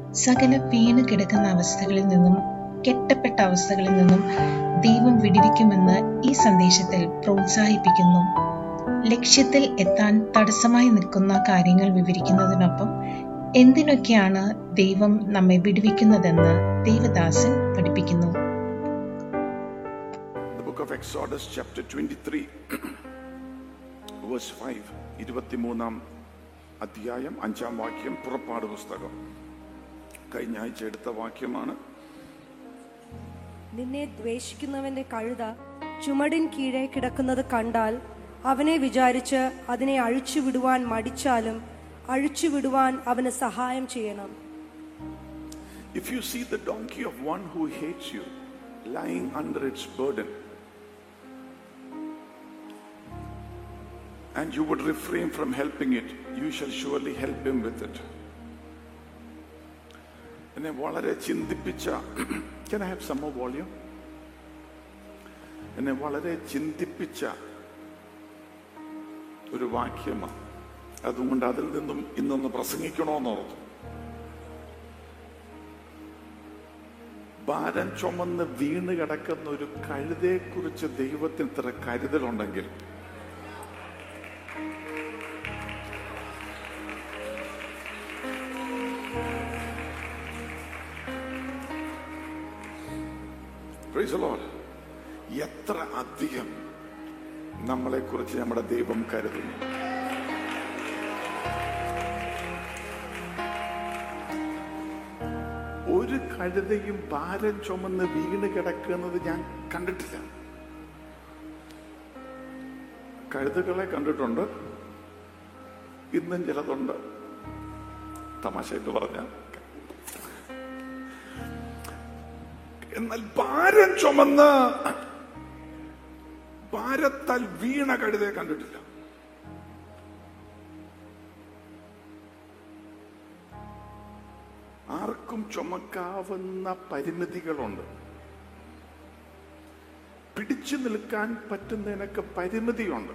സകല വീണ് കിടക്കുന്ന അവസ്ഥകളിൽ നിന്നും കെട്ടപ്പെട്ട അവസ്ഥകളിൽ നിന്നും ദൈവം വിടിവിക്കുമെന്ന് ഈ സന്ദേശത്തിൽ പ്രോത്സാഹിപ്പിക്കുന്നു ലക്ഷ്യത്തിൽ എത്താൻ തടസ്സമായി നിൽക്കുന്ന കാര്യങ്ങൾ വിവരിക്കുന്നതിനൊപ്പം എന്തിനൊക്കെയാണ് ദൈവം നമ്മെ വിടുവിക്കുന്നതെന്ന് ദേവദാസൻ പഠിപ്പിക്കുന്നു The book of Exodus, chapter 23, verse 5, ഇരുപത്തിമൂന്നാം അധ്യായം അഞ്ചാം വാക്യം പുറപ്പാട് പുസ്തകം കഴിഞ്ഞ ആഴ്ച എടുത്ത വാക്യമാണ് നിന്നെ ദ്വേഷിക്കുന്നവന്റെ കഴുത ചുമടിൻ കീഴെ കിടക്കുന്നത് കണ്ടാൽ അവനെ വിചാരിച്ച് അതിനെ അഴിച്ചുവിടുവാൻ മടിച്ചാലും അഴിച്ചുവിടുവാൻ അവന് സഹായം ചെയ്യണം If you see the donkey of one who hates you lying under its burden, and you would refrain from helping it, you shall surely help him with it. എന്നെ വളരെ ചിന്തിപ്പിച്ച can I have some more volume? എന്നെ വളരെ ചിന്തിപ്പിച്ച ഒരു വാക്യമാണ് അതുകൊണ്ട് അതിൽ നിന്നും ഇന്നൊന്ന് പ്രസംഗിക്കണമെന്നോർത്തു ഭാരം ചുമന്ന് വീണ് കിടക്കുന്ന ഒരു കഴുതയെ കുറിച്ച് ദൈവത്തിന് ഇത്ര കരുതലുണ്ടെങ്കിൽ Praise the Lord. എത്ര അധികം നമ്മളെ കുറിച്ച് നമ്മുടെ ദൈവം കരുതുന്നു ഒരു കഴുതയും ഭാരം ചുമന്ന് വീണ് കിടക്കുന്നത് ഞാൻ കണ്ടിട്ടില്ല കഴുതകളെ കണ്ടിട്ടുണ്ട് ഇന്നും ചിലതുണ്ട് തമാശയായിട്ട് പറഞ്ഞ എന്നാൽ ഭാരം ചുമന്ന് ഭാരത്താൽ വീണ കഴുതയെ കണ്ടിട്ടില്ല ആർക്കും ചുമക്കാവുന്ന പരിമിതികളുണ്ട് പിടിച്ചു നിൽക്കാൻ പറ്റുന്നതിനൊക്കെ പരിമിതിയുണ്ട്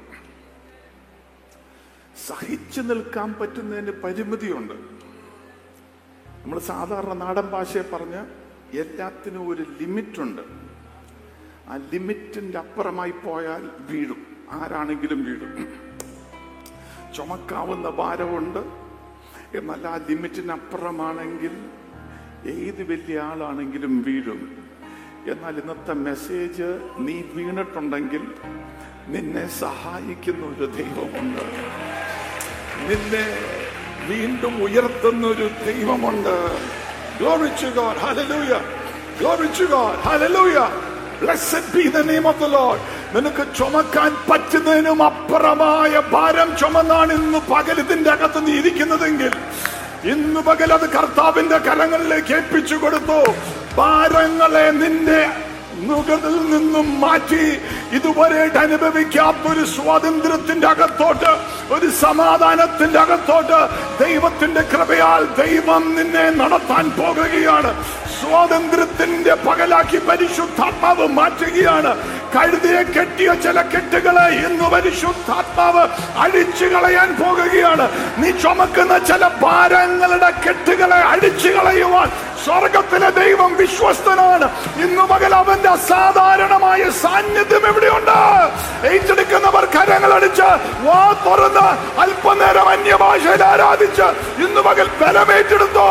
സഹിച്ചു നിൽക്കാൻ പറ്റുന്നതിന് പരിമിതിയുണ്ട് നമ്മൾ സാധാരണ നാടൻ ഭാഷയെ പറഞ്ഞ് എല്ലാത്തിനും ഒരു ലിമിറ്റുണ്ട് ആ ലിമിറ്റിന്റെ അപ്പുറമായി പോയാൽ വീഴും ആരാണെങ്കിലും വീഴും ചുമക്കാവുന്ന ഭാരമുണ്ട് എന്നാൽ ആ ലിമിറ്റിനപ്പുറമാണെങ്കിൽ ഏത് വലിയ ആളാണെങ്കിലും വീഴും എന്നാൽ ഇന്നത്തെ മെസ്സേജ് നീ വീണിട്ടുണ്ടെങ്കിൽ നിന്നെ സഹായിക്കുന്ന ഒരു ദൈവമുണ്ട് നിന്നെ വീണ്ടും ഉയർത്തുന്ന ഒരു ദൈവമുണ്ട് Glory to God. Hallelujah. Glory to God. Hallelujah. Blessed be the name of the Lord. നിനക്ക് ചുമക്കാൻ പറ്റുന്നതിനും അപ്പുറമായ ഭാരം ചുമന്നാണ് ഇന്ന് പകൽ ഇതിന്റെ അകത്ത് നീ ഇരിക്കുന്നതെങ്കിൽ ഇന്ന് പകൽ അത് കർത്താവിന്റെ കരങ്ങളിലേക്ക് ഏൽപ്പിച്ചു കൊടുത്തു ഭാരങ്ങളെ നിന്റെ നുകതിൽ നിന്നും മാറ്റി ഇതുവരെയായിട്ട് അനുഭവിക്കാത്ത ഒരു സ്വാതന്ത്ര്യത്തിന്റെ അകത്തോട്ട് ഒരു സമാധാനത്തിന്റെ അകത്തോട്ട് ദൈവത്തിന്റെ കൃപയാൽ ദൈവം നിന്നെ നടത്താൻ പോകുകയാണ് സ്വാതന്ത്ര്യത്തിന്റെ പകലാക്കി പരിശുദ്ധാത്മാവ് മാറ്റുകയാണ് കഴുതിയെ കെട്ടിയ ചില കെട്ടുകളെ ഇന്ന് പരിശുദ്ധാത്മാവ് അഴിച്ചു കളയാൻ പോകുകയാണ് നീ ചുമക്കുന്ന ചില ഭാരങ്ങളുടെ കെട്ടുകളെ അഴിച്ചു കളയുവാൻ സ്വർഗത്തിലെ ദൈവം വിശ്വസ്തനാണ് ഇന്നു പകൽ അവന്റെ അസാധാരണമായ സാന്നിധ്യം എവിടെയുണ്ട് ഏറ്റെടുക്കുന്നവർ കരങ്ങളടിച്ച് വാ തുറന്ന് അല്പനേരം അന്യഭാഷയിൽ ആരാധിച്ച് ഇന്നു പകൽ ബലമേറ്റെടുത്തോ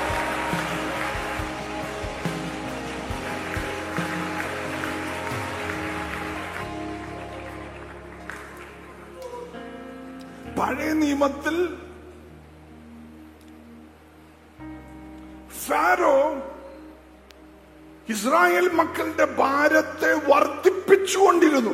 പഴയ നിയമത്തിൽ ഫാരോ ഇസ്രായേൽ മക്കളുടെ ഭാരത്തെ വർദ്ധിപ്പിച്ചുകൊണ്ടിരുന്നു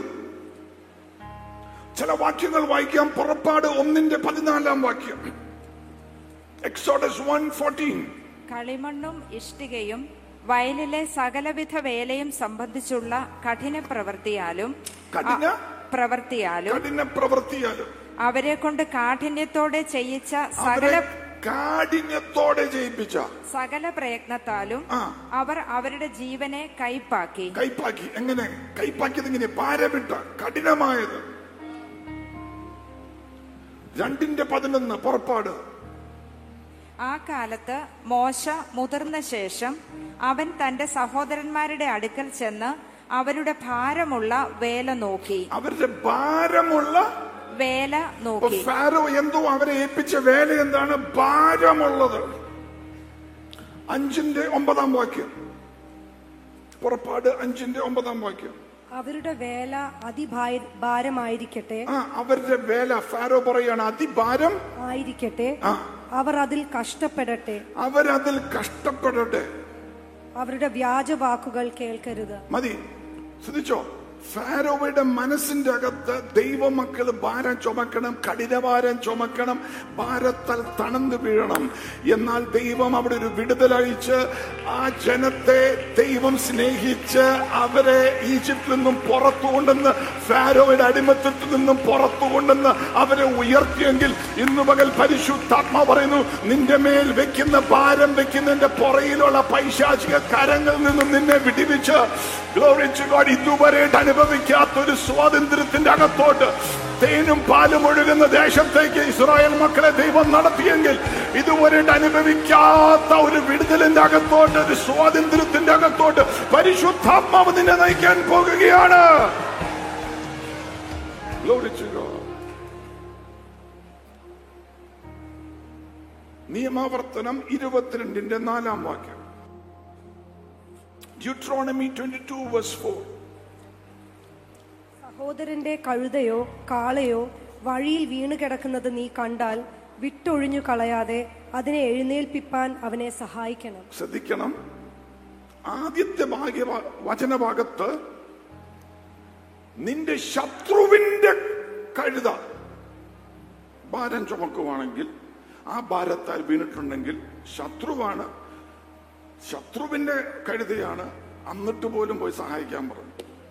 ചില വാക്യങ്ങൾ വായിക്കാം പുറപ്പാട് ഒന്നിന്റെ പതിനാലാം വാക്യം എക്സോഡസ് വൺ ഫോർട്ടീൻ കളിമണ്ണും ഇഷ്ടികയും വയലിലെ സകലവിധ വേലയും സംബന്ധിച്ചുള്ള കഠിന പ്രവൃത്തിയാലും കഠിന? അ- പ്രവൃത്തിയാലും കഠിന പ്രവൃത്തിയാലും അവരെ കൊണ്ട് കാഠിന്യത്തോടെ ചെയ്യിച്ച അവരെ സകല കാഠിന്യത്തോടെ ജയിപ്പിച്ച സകല പ്രയത്നത്താലും ആ. അവർ അവരുടെ ജീവനെ കൈപ്പാക്കി കൈപ്പാക്കി എങ്ങനെ കൈപ്പാക്കിയത് ഇങ്ങനെ പാരവിട്ട കഠിനമായത് രണ്ടിന്റെ പതിനൊന്ന് പുറപ്പാട് ആ കാലത്ത് മോശ മുതിർന്ന ശേഷം അവൻ തന്റെ സഹോദരന്മാരുടെ അടുക്കൽ ചെന്ന് അവരുടെ ഭാരമുള്ള വേല നോക്കി അവരുടെ ഭാരമുള്ള വേല ഇപ്പൊ നോക്കി ഫാരോ എന്തോ അവരെ ഏൽപ്പിച്ച വേല എന്താണ് ഭാരമുള്ളത് അഞ്ചിന്റെ ഒമ്പതാം വാക്യം പുറപ്പാട് അഞ്ചിന്റെ ഒമ്പതാം വാക്യം അവരുടെ വേല അതിഭാര- ഭാരമായിരിക്കട്ടെ ആ അവരുടെ വേല ഫാരോ പറയാണ് അതിഭാരം ആയിരിക്കട്ടെ ആ അവർ അതിൽ കഷ്ടപ്പെടട്ടെ അവരതിൽ കഷ്ടപ്പെടട്ടെ അവരുടെ വ്യാജവാക്കുകൾ കേൾക്കരുത് മതി ശ്രദ്ധിച്ചോ ഫാരോവയുടെ മനസ്സിന്റെ അകത്ത് ദൈവമക്കൾ ഭാരം ചുമക്കണം കഠിനഭാരം ചുമക്കണം ഭാരത്താൽ തണുന്നു വീഴണം എന്നാൽ ദൈവം അവിടെ ഒരു വിടുതലഴിച്ച് ആ ജനത്തെ ദൈവം സ്നേഹിച്ച് അവരെ ഈജിപ്തിൽ നിന്നും പുറത്തു കൊണ്ടെന്ന് ഫാരോയുടെ അടിമത്തത്തിൽ നിന്നും പുറത്തു കൊണ്ടെന്ന് അവരെ ഉയർത്തിയെങ്കിൽ ഇന്നു പകൽ പരിശുദ്ധാത്മ പറയുന്നു നിന്റെ മേൽ വെക്കുന്ന ഭാരം വെക്കുന്നതിന്റെ പുറയിലുള്ള പൈശാചിക കരങ്ങളിൽ നിന്നും നിന്നെ വിടിവിച്ച് Glory to God, ഇതുവരെയായിട്ട് അനുഭവിക്കാത്ത ഒരു സ്വാതന്ത്ര്യത്തിന്റെ അകത്തോട്ട് തേനും പാലും ഒഴുകുന്ന ദേശത്തേക്ക് ഇസ്രായേൽ മക്കളെ ദൈവം നടത്തിയെങ്കിൽ ഇതുവരെയായിട്ട് അനുഭവിക്കാത്ത ഒരു വിടുതലിന്റെ അകത്തോട്ട് ഒരു സ്വാതന്ത്ര്യത്തിന്റെ അകത്തോട്ട് പരിശുദ്ധാത്മാവ് നിന്നെ നയിക്കാൻ പോകുകയാണ് Glory to God. നിയമാവർത്തനം ഇരുപത്തിരണ്ടിന്റെ നാലാം വാക്യം Deuteronomy 22 verse 4. സഹോദരന്റെ കഴുതയോ കാളയോ വഴിയിൽ വീണു കിടക്കുന്നത് നീ കണ്ടാൽ വിട്ടൊഴിഞ്ഞു കളയാതെ അതിനെ എഴുന്നേൽപ്പിപ്പാൻ അവനെ സഹായിക്കണം ശ്രദ്ധിക്കണം ആദ്യത്തെ ഭാഗ്യ വചനഭാഗത്ത് നിന്റെ ശത്രുവിന്റെ കഴുത ഭാരം ചുമക്കുവാണെങ്കിൽ ആ ഭാരത്താൽ വീണിട്ടുണ്ടെങ്കിൽ ശത്രുവാണ് ശത്രുവിന്റെ കഴുതയാണ് എന്നിട്ട് പോലും പോയി സഹായിക്കാൻ പറഞ്ഞു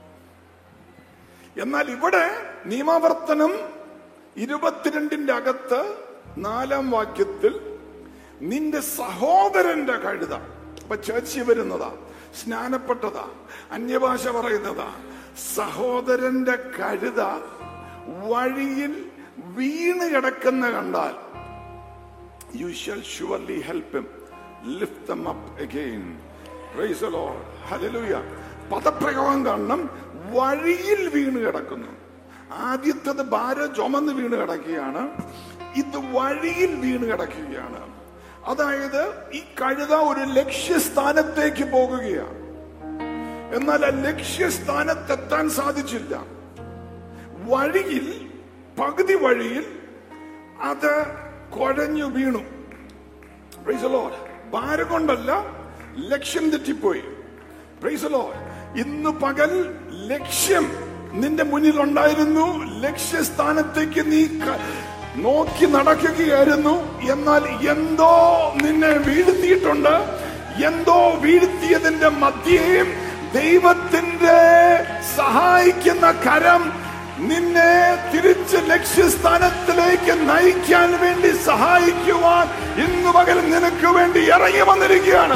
എന്നാൽ ഇവിടെ നിയമാവർത്തനം ഇരുപത്തിരണ്ടിന്റെ അകത്ത് നാലാം വാക്യത്തിൽ നിന്റെ സഹോദരന്റെ കഴുത അപ്പൊ ചേച്ചി വരുന്നതാ സ്നാനപ്പെട്ടതാ അന്യഭാഷ പറയുന്നതാ സഹോദരന്റെ കഴുത വഴിയിൽ വീണ് കിടക്കുന്ന കണ്ടാൽ you shall surely help him lift them up again praise the lord hallelujah പദപ്രയോഗം കാരണം വഴിയിൽ വീണ് കിടക്കുന്നു ആദ്യത്തത് ഭാര ചുമന്ന് വീണ് കിടക്കുകയാണ് ഇത് വഴിയിൽ വീണ് കിടക്കുകയാണ് അതായത് ഈ കഴുത ഒരു ലക്ഷ്യസ്ഥാനത്തേക്ക് പോകുകയാണ് എന്നാൽ ആ ലക്ഷ്യസ്ഥാനത്തെത്താൻ സാധിച്ചില്ല വഴിയിൽ പകുതി വഴിയിൽ അത് കുഴഞ്ഞു വീണു Praise the Lord. ഭാരം കൊണ്ടല്ല ലക്ഷ്യം തെറ്റിപ്പോയി Praise the Lord. ഇന്ന് പകൽ ലക്ഷ്യം നിന്റെ മുന്നിൽ ഉണ്ടായിരുന്നു ലക്ഷ്യസ്ഥാനത്തേക്ക് നീ ക- നോക്കി നടക്കുകയായിരുന്നു എന്നാൽ എന്തോ നിന്നെ വീഴ്ത്തിയിട്ടുണ്ട് എന്തോ വീഴ്ത്തിയതിന്റെ മധ്യേയും ദൈവത്തിന്റെ സഹായിക്കുന്ന കരം നിന്നെ തിരിച്ച് ലക്ഷ്യസ്ഥാനത്തിലേക്ക് നയിക്കാൻ വേണ്ടി സഹായിക്കുവാൻ ഇന്നു പകൽ നിനക്ക് വേണ്ടി ഇറങ്ങി വന്നിരിക്കുകയാണ്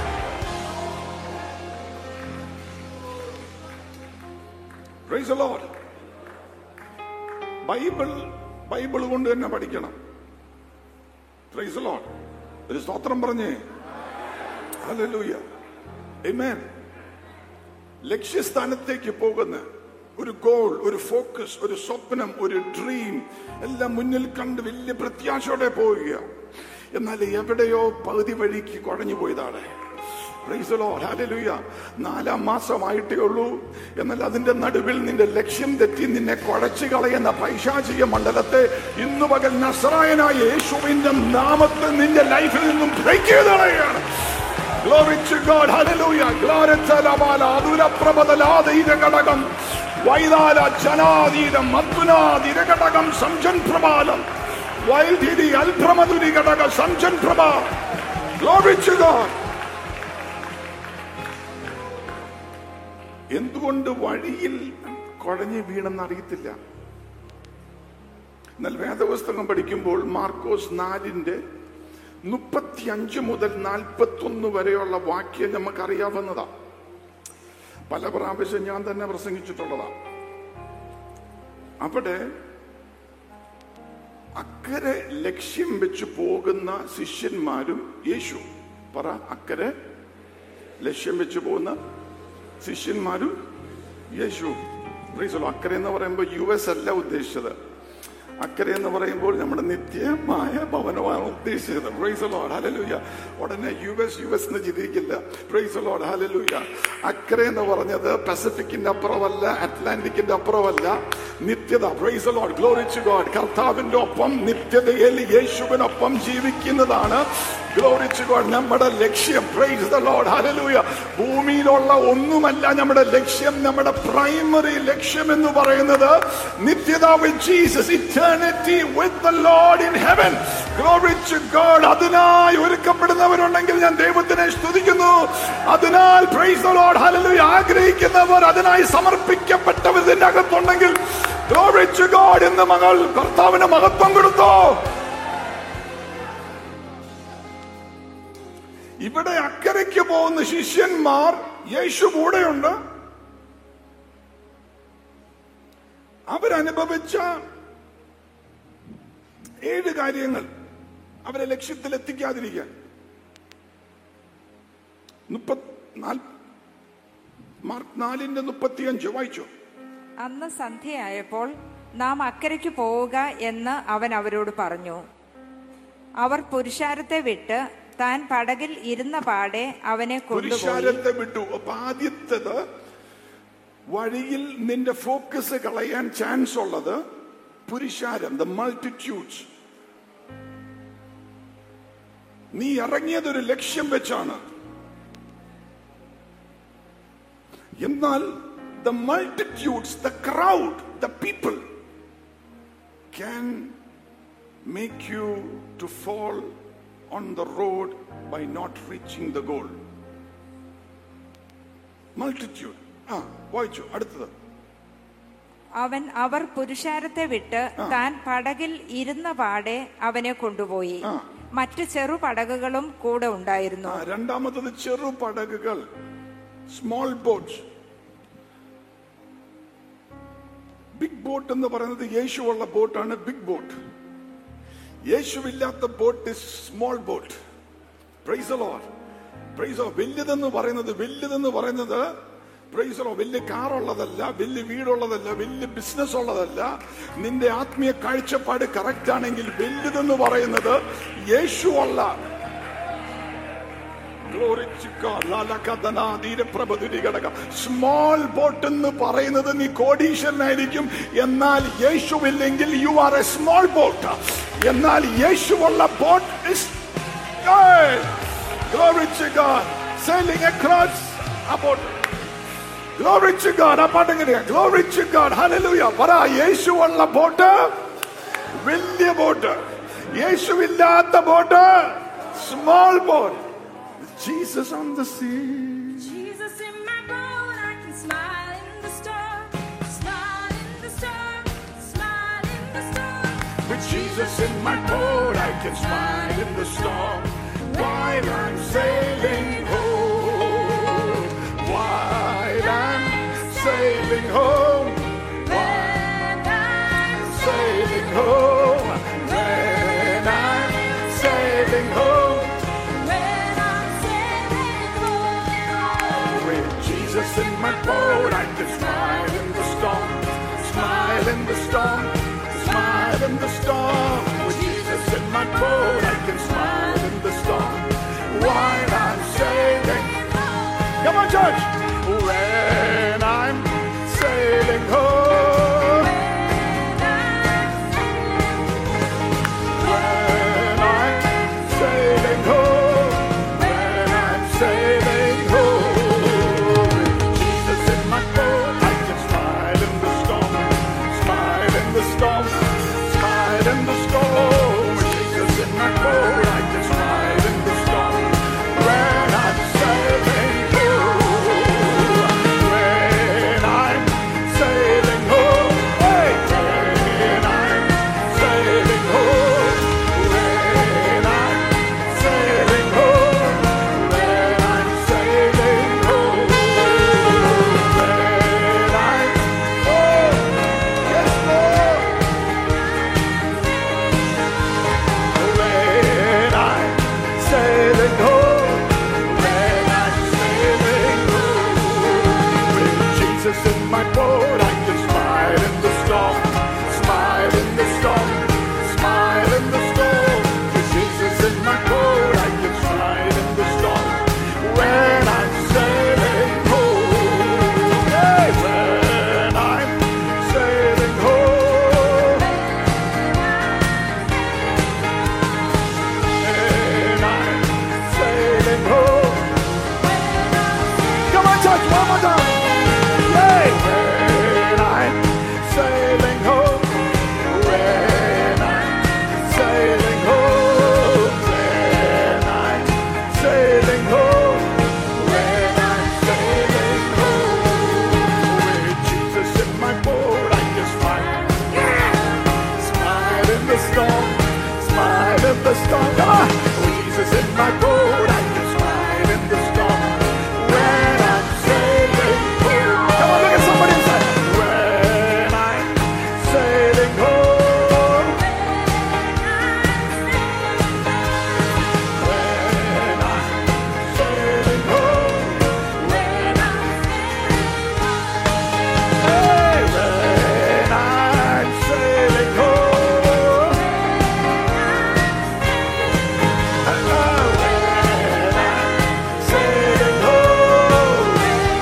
Praise the Lord. Bible Bible കൊണ്ട് തന്നെ പഠിക്കണം Praise the Lord. ഒരു സ്തോത്രം പറഞ്ഞേ Hallelujah. Amen. ലക്ഷ്യസ്ഥാനത്തേക്ക് പോകുന്ന ഒരു ഗോൾ ഒരു ഫോക്കസ് ഒരു സ്വപ്നം ഒരു ഡ്രീം എല്ലാം മുന്നിൽ കണ്ട് വലിയ പ്രത്യാശയോടെ പോവുക എന്നാൽ എവിടെയോ പകുതി വഴിക്ക് കുഴഞ്ഞു പോയതാണ് Praise the Lord. Hallelujah. നാലാം മാസമായിട്ടേ ഉള്ളൂ എന്നാൽ അതിന്റെ നടുവിൽ നിന്റെ ലക്ഷ്യം തെറ്റി നിന്നെ കുഴച്ചു കളയുന്ന പൈശാചിക മണ്ഡലത്തെ ഇന്നു പകൽ നസറായനായ യേശുവിന്റെ നാമത്തിൽ നിന്റെ ലൈഫിൽ നിന്നും ബ്രേക്ക് ചെയ്ത് കളയുകയാണ് Glory to God. Hallelujah. Glory to la bala. Adula പ്രബദലാദീന ഘടകം വൈതാല ജനാതീരം മദ്ദുനാദീര ഘടകം സംജൻ പ്രബാലം വൈദ്യുതി അൽഭ്രമധുരി ഘടക സംജൻ പ്രഭ Glory to God. എന്തുകൊണ്ട് വഴിയിൽ കുഴഞ്ഞു വീണെന്ന് അറിയത്തില്ല എന്നാൽ വേദപുസ്തകം പഠിക്കുമ്പോൾ മാർക്കോസ് നാലിന്റെ മുപ്പത്തി അഞ്ച് മുതൽ നാൽപ്പത്തി ഒന്ന് വരെയുള്ള വാക്യം നമുക്കറിയാവുന്നതാ പല പ്രാവശ്യം ഞാൻ തന്നെ പ്രസംഗിച്ചിട്ടുള്ളതാ അവിടെ അക്കരെ ലക്ഷ്യം വെച്ച് പോകുന്ന ശിഷ്യന്മാരും യേശു പറ അക്കരെ ലക്ഷ്യം വെച്ച് പോകുന്ന ശിഷ്യന്മാരും യേശു Praise the Lord. അക്കരെ എന്ന് പറയുമ്പോൾ യു എസ് അല്ല ഉദ്ദേശിച്ചത് അക്കരെ എന്ന് പറയുമ്പോൾ നമ്മുടെ നിത്യമായ ഭവനമാണ് ഉദ്ദേശിച്ചത് പ്രൈസ് ലോഡ് ഹലലൂയ ഉടനെ യു എസ് യു എസ് എന്ന് ചിന്തിക്കില്ല പ്രൈസ് ലോഡ് ഹലലൂയ അക്കരെ എന്ന് പറഞ്ഞത് പസഫിക്കിന്റെ അപ്പുറമല്ല അറ്റ്ലാന്റിക്കിന്റെ അപ്പുറമല്ല നിത്യത പ്രൈസ് ലോഡ് ഗ്ലോറിച്ച് ഗോഡ് കർത്താവിന്റെ ഒപ്പം നിത്യതയിൽ യേശുവിനൊപ്പം ജീവിക്കുന്നതാണ് ഗ്ലോറിച്ച് ഗോഡ് നമ്മുടെ ലക്ഷ്യം പ്രൈസ് ദ ലോഡ് ഹലലൂയ ഭൂമിയിലുള്ള ഒന്നുമല്ല നമ്മുടെ ലക്ഷ്യം നമ്മുടെ പ്രൈമറി ലക്ഷ്യം എന്ന് പറയുന്നത് നിത്യത with Jesus eternity with the Lord in heaven glory to God അതിനായി ഒരുക്കപ്പെടുന്നവരുണ്ടെങ്കിൽ ഞാൻ ദൈവത്തിനെ സ്തുതിക്കുന്നു അതിനാൽ പ്രൈസ് ദ ലോർഡ് ഹലലൂയ ആഗ്രഹിക്കുന്നവർ അതിനായി സമർപ്പിക്കപ്പെട്ടവർ ഇതിന്റെ അകത്തുണ്ടെങ്കിൽ ഗ്ലോറിച്ച് ഗോഡ് എന്ന് മകൾ കർത്താവിന് മഹത്വം കൊടുത്തോ ഇവിടെ അക്കരയ്ക്ക് പോകുന്ന ശിഷ്യന്മാർ യേശു കൂടെയുണ്ട് അവരനുഭവിച്ച ഏഴ് കാര്യങ്ങൾ അവരെ ലക്ഷ്യത്തിൽ എത്തിക്കാതിരിക്കാൻ മുപ്പത് നാല് മാർക്ക് നാലിന്റെ മുപ്പത്തിയഞ്ച് വായിച്ചു അന്ന് സന്ധ്യയായപ്പോൾ നാം അക്കരയ്ക്ക് പോവുക എന്ന് അവൻ അവരോട് പറഞ്ഞു അവർ പുരുഷാരത്തെ വിട്ട് താൻ പടകിൽ ഇരുന്ന പാടെ അവനെ കൊണ്ടുപോയി പുരുഷാരത്തെ വിട്ടു അപ്പൊ ആദ്യത്തത് വഴിയിൽ നിന്റെ ഫോക്കസ് കളയാൻ ചാൻസ് ഉള്ളത് പുരുഷാരം ദ മൾട്ടിറ്റ്യൂഡ്സ് നീ ഇറങ്ങിയത് ഒരു ലക്ഷ്യം വെച്ചാണ് എന്നാൽ the multitudes the crowd the people can make you to fall on the road by not reaching the goal. Multitude. ആ വായിച്ചു അടുത്തത് അവൻ അവർ പുരുഷാരത്തെ വിട്ട് താൻ പടകിൽ ഇരുന്ന പാടെ അവനെ കൊണ്ടുപോയി ആ. മറ്റു ചെറു പടകുകളും കൂടെ ഉണ്ടായിരുന്നു ആ രണ്ടാമത്തത് ചെറു പടകുകൾ സ്മോൾ ബോട്ട്സ് ബിഗ് ബോട്ട് എന്ന് പറയുന്നത് യേശുവുള്ള ബോട്ടാണ് ബിഗ് ബോട്ട് യേശുവില്ലാത്ത ബോട്ട് ഇസ് സ്മോൾ ബോട്ട് പ്രൈസലോ പ്രൈസോ വലുതെന്ന് പറയുന്നത് വലുതെന്ന് പറയുന്നത് പ്രൈസലോ വലിയ കാറുള്ളതല്ല വലിയ വീടുള്ളതല്ല വലിയ ബിസിനസ് ഉള്ളതല്ല നിന്റെ ആത്മീയ കാഴ്ചപ്പാട് കറക്റ്റ് ആണെങ്കിൽ വലുതെന്ന് പറയുന്നത് യേശുവുള്ള സ്മോൾ ബോട്ട് എന്ന് പറയുന്നത് നീ കോടീശ്വരനായിരിക്കും എന്നാൽ യേശുവില്ലെങ്കിൽ you are a small boat എന്നാൽ യേശുവുള്ള boat is Glory to God. Sailing across a boat. Glory to God. ആ പാട്ട് എങ്ങനെയാ Glory to God. Hallelujah. പറ യേശുവുള്ള ബോട്ട് വലിയ ബോട്ട് യേശുവില്ലാത്ത boat small boat Jesus on the sea Jesus in my boat, I can smile in the storm, smile in the storm, smile in the storm. With Jesus in my boat, I can smile in the storm while I'm sailing home. While I'm sailing home. When I'm Sailing home. When I'm sailing home. when I'm sailing home. With Jesus in my boat, I can smile in the storm. Smile in the storm. Smile in the storm. With Jesus in my boat, I can smile in the storm. While I'm sailing. Come on, church. When I'm sailing home. When I'm sailing home. When I'm sailing home. With Jesus in my boat, I can smile in the storm. Smile in the storm. Smile in the storm. With Jesus in my boat, I can smile in the storm. When I'm sailing home. storm. Come on. Oh, Jesus in my boat, I can smile in the storm. When I'm sailing home. Come on, look at somebody and say, When I'm sailing home. When I'm sailing home. When I'm Hey, when I'm sailing home. Hello, when I'm sailing home.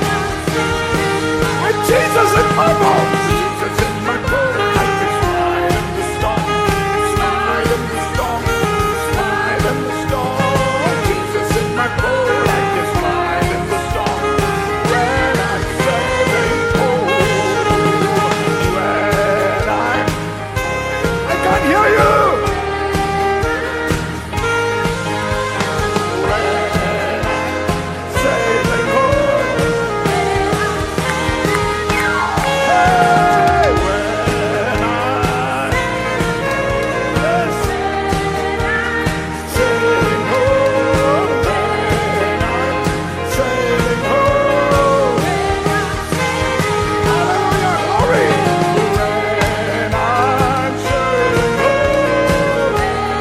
With Jesus in my boat, Jesus in my boat, I can smile in the storm, smile in the storm, smile in the storm. Jesus in my boat, I can smile in the storm. When I'm sailing home, when I'm, I can't hear you. When I'm sailing home. Hey, when I'm yes, sailing home, when I'm sailing home, hallelujah, glory. When I'm sailing home,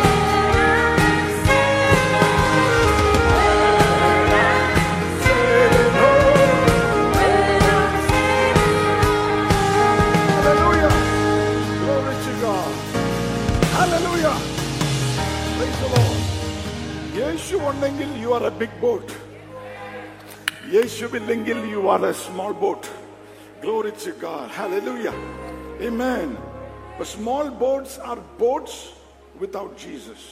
sailing home, hallelujah, glory to God, hallelujah, praise the Lord. Yeshu ഉണ്ടെങ്കിൽ you are a big boat യേശുവില്ലെങ്കിൽ you are a small boat glory to God hallelujah amen But small boats are boats without Jesus.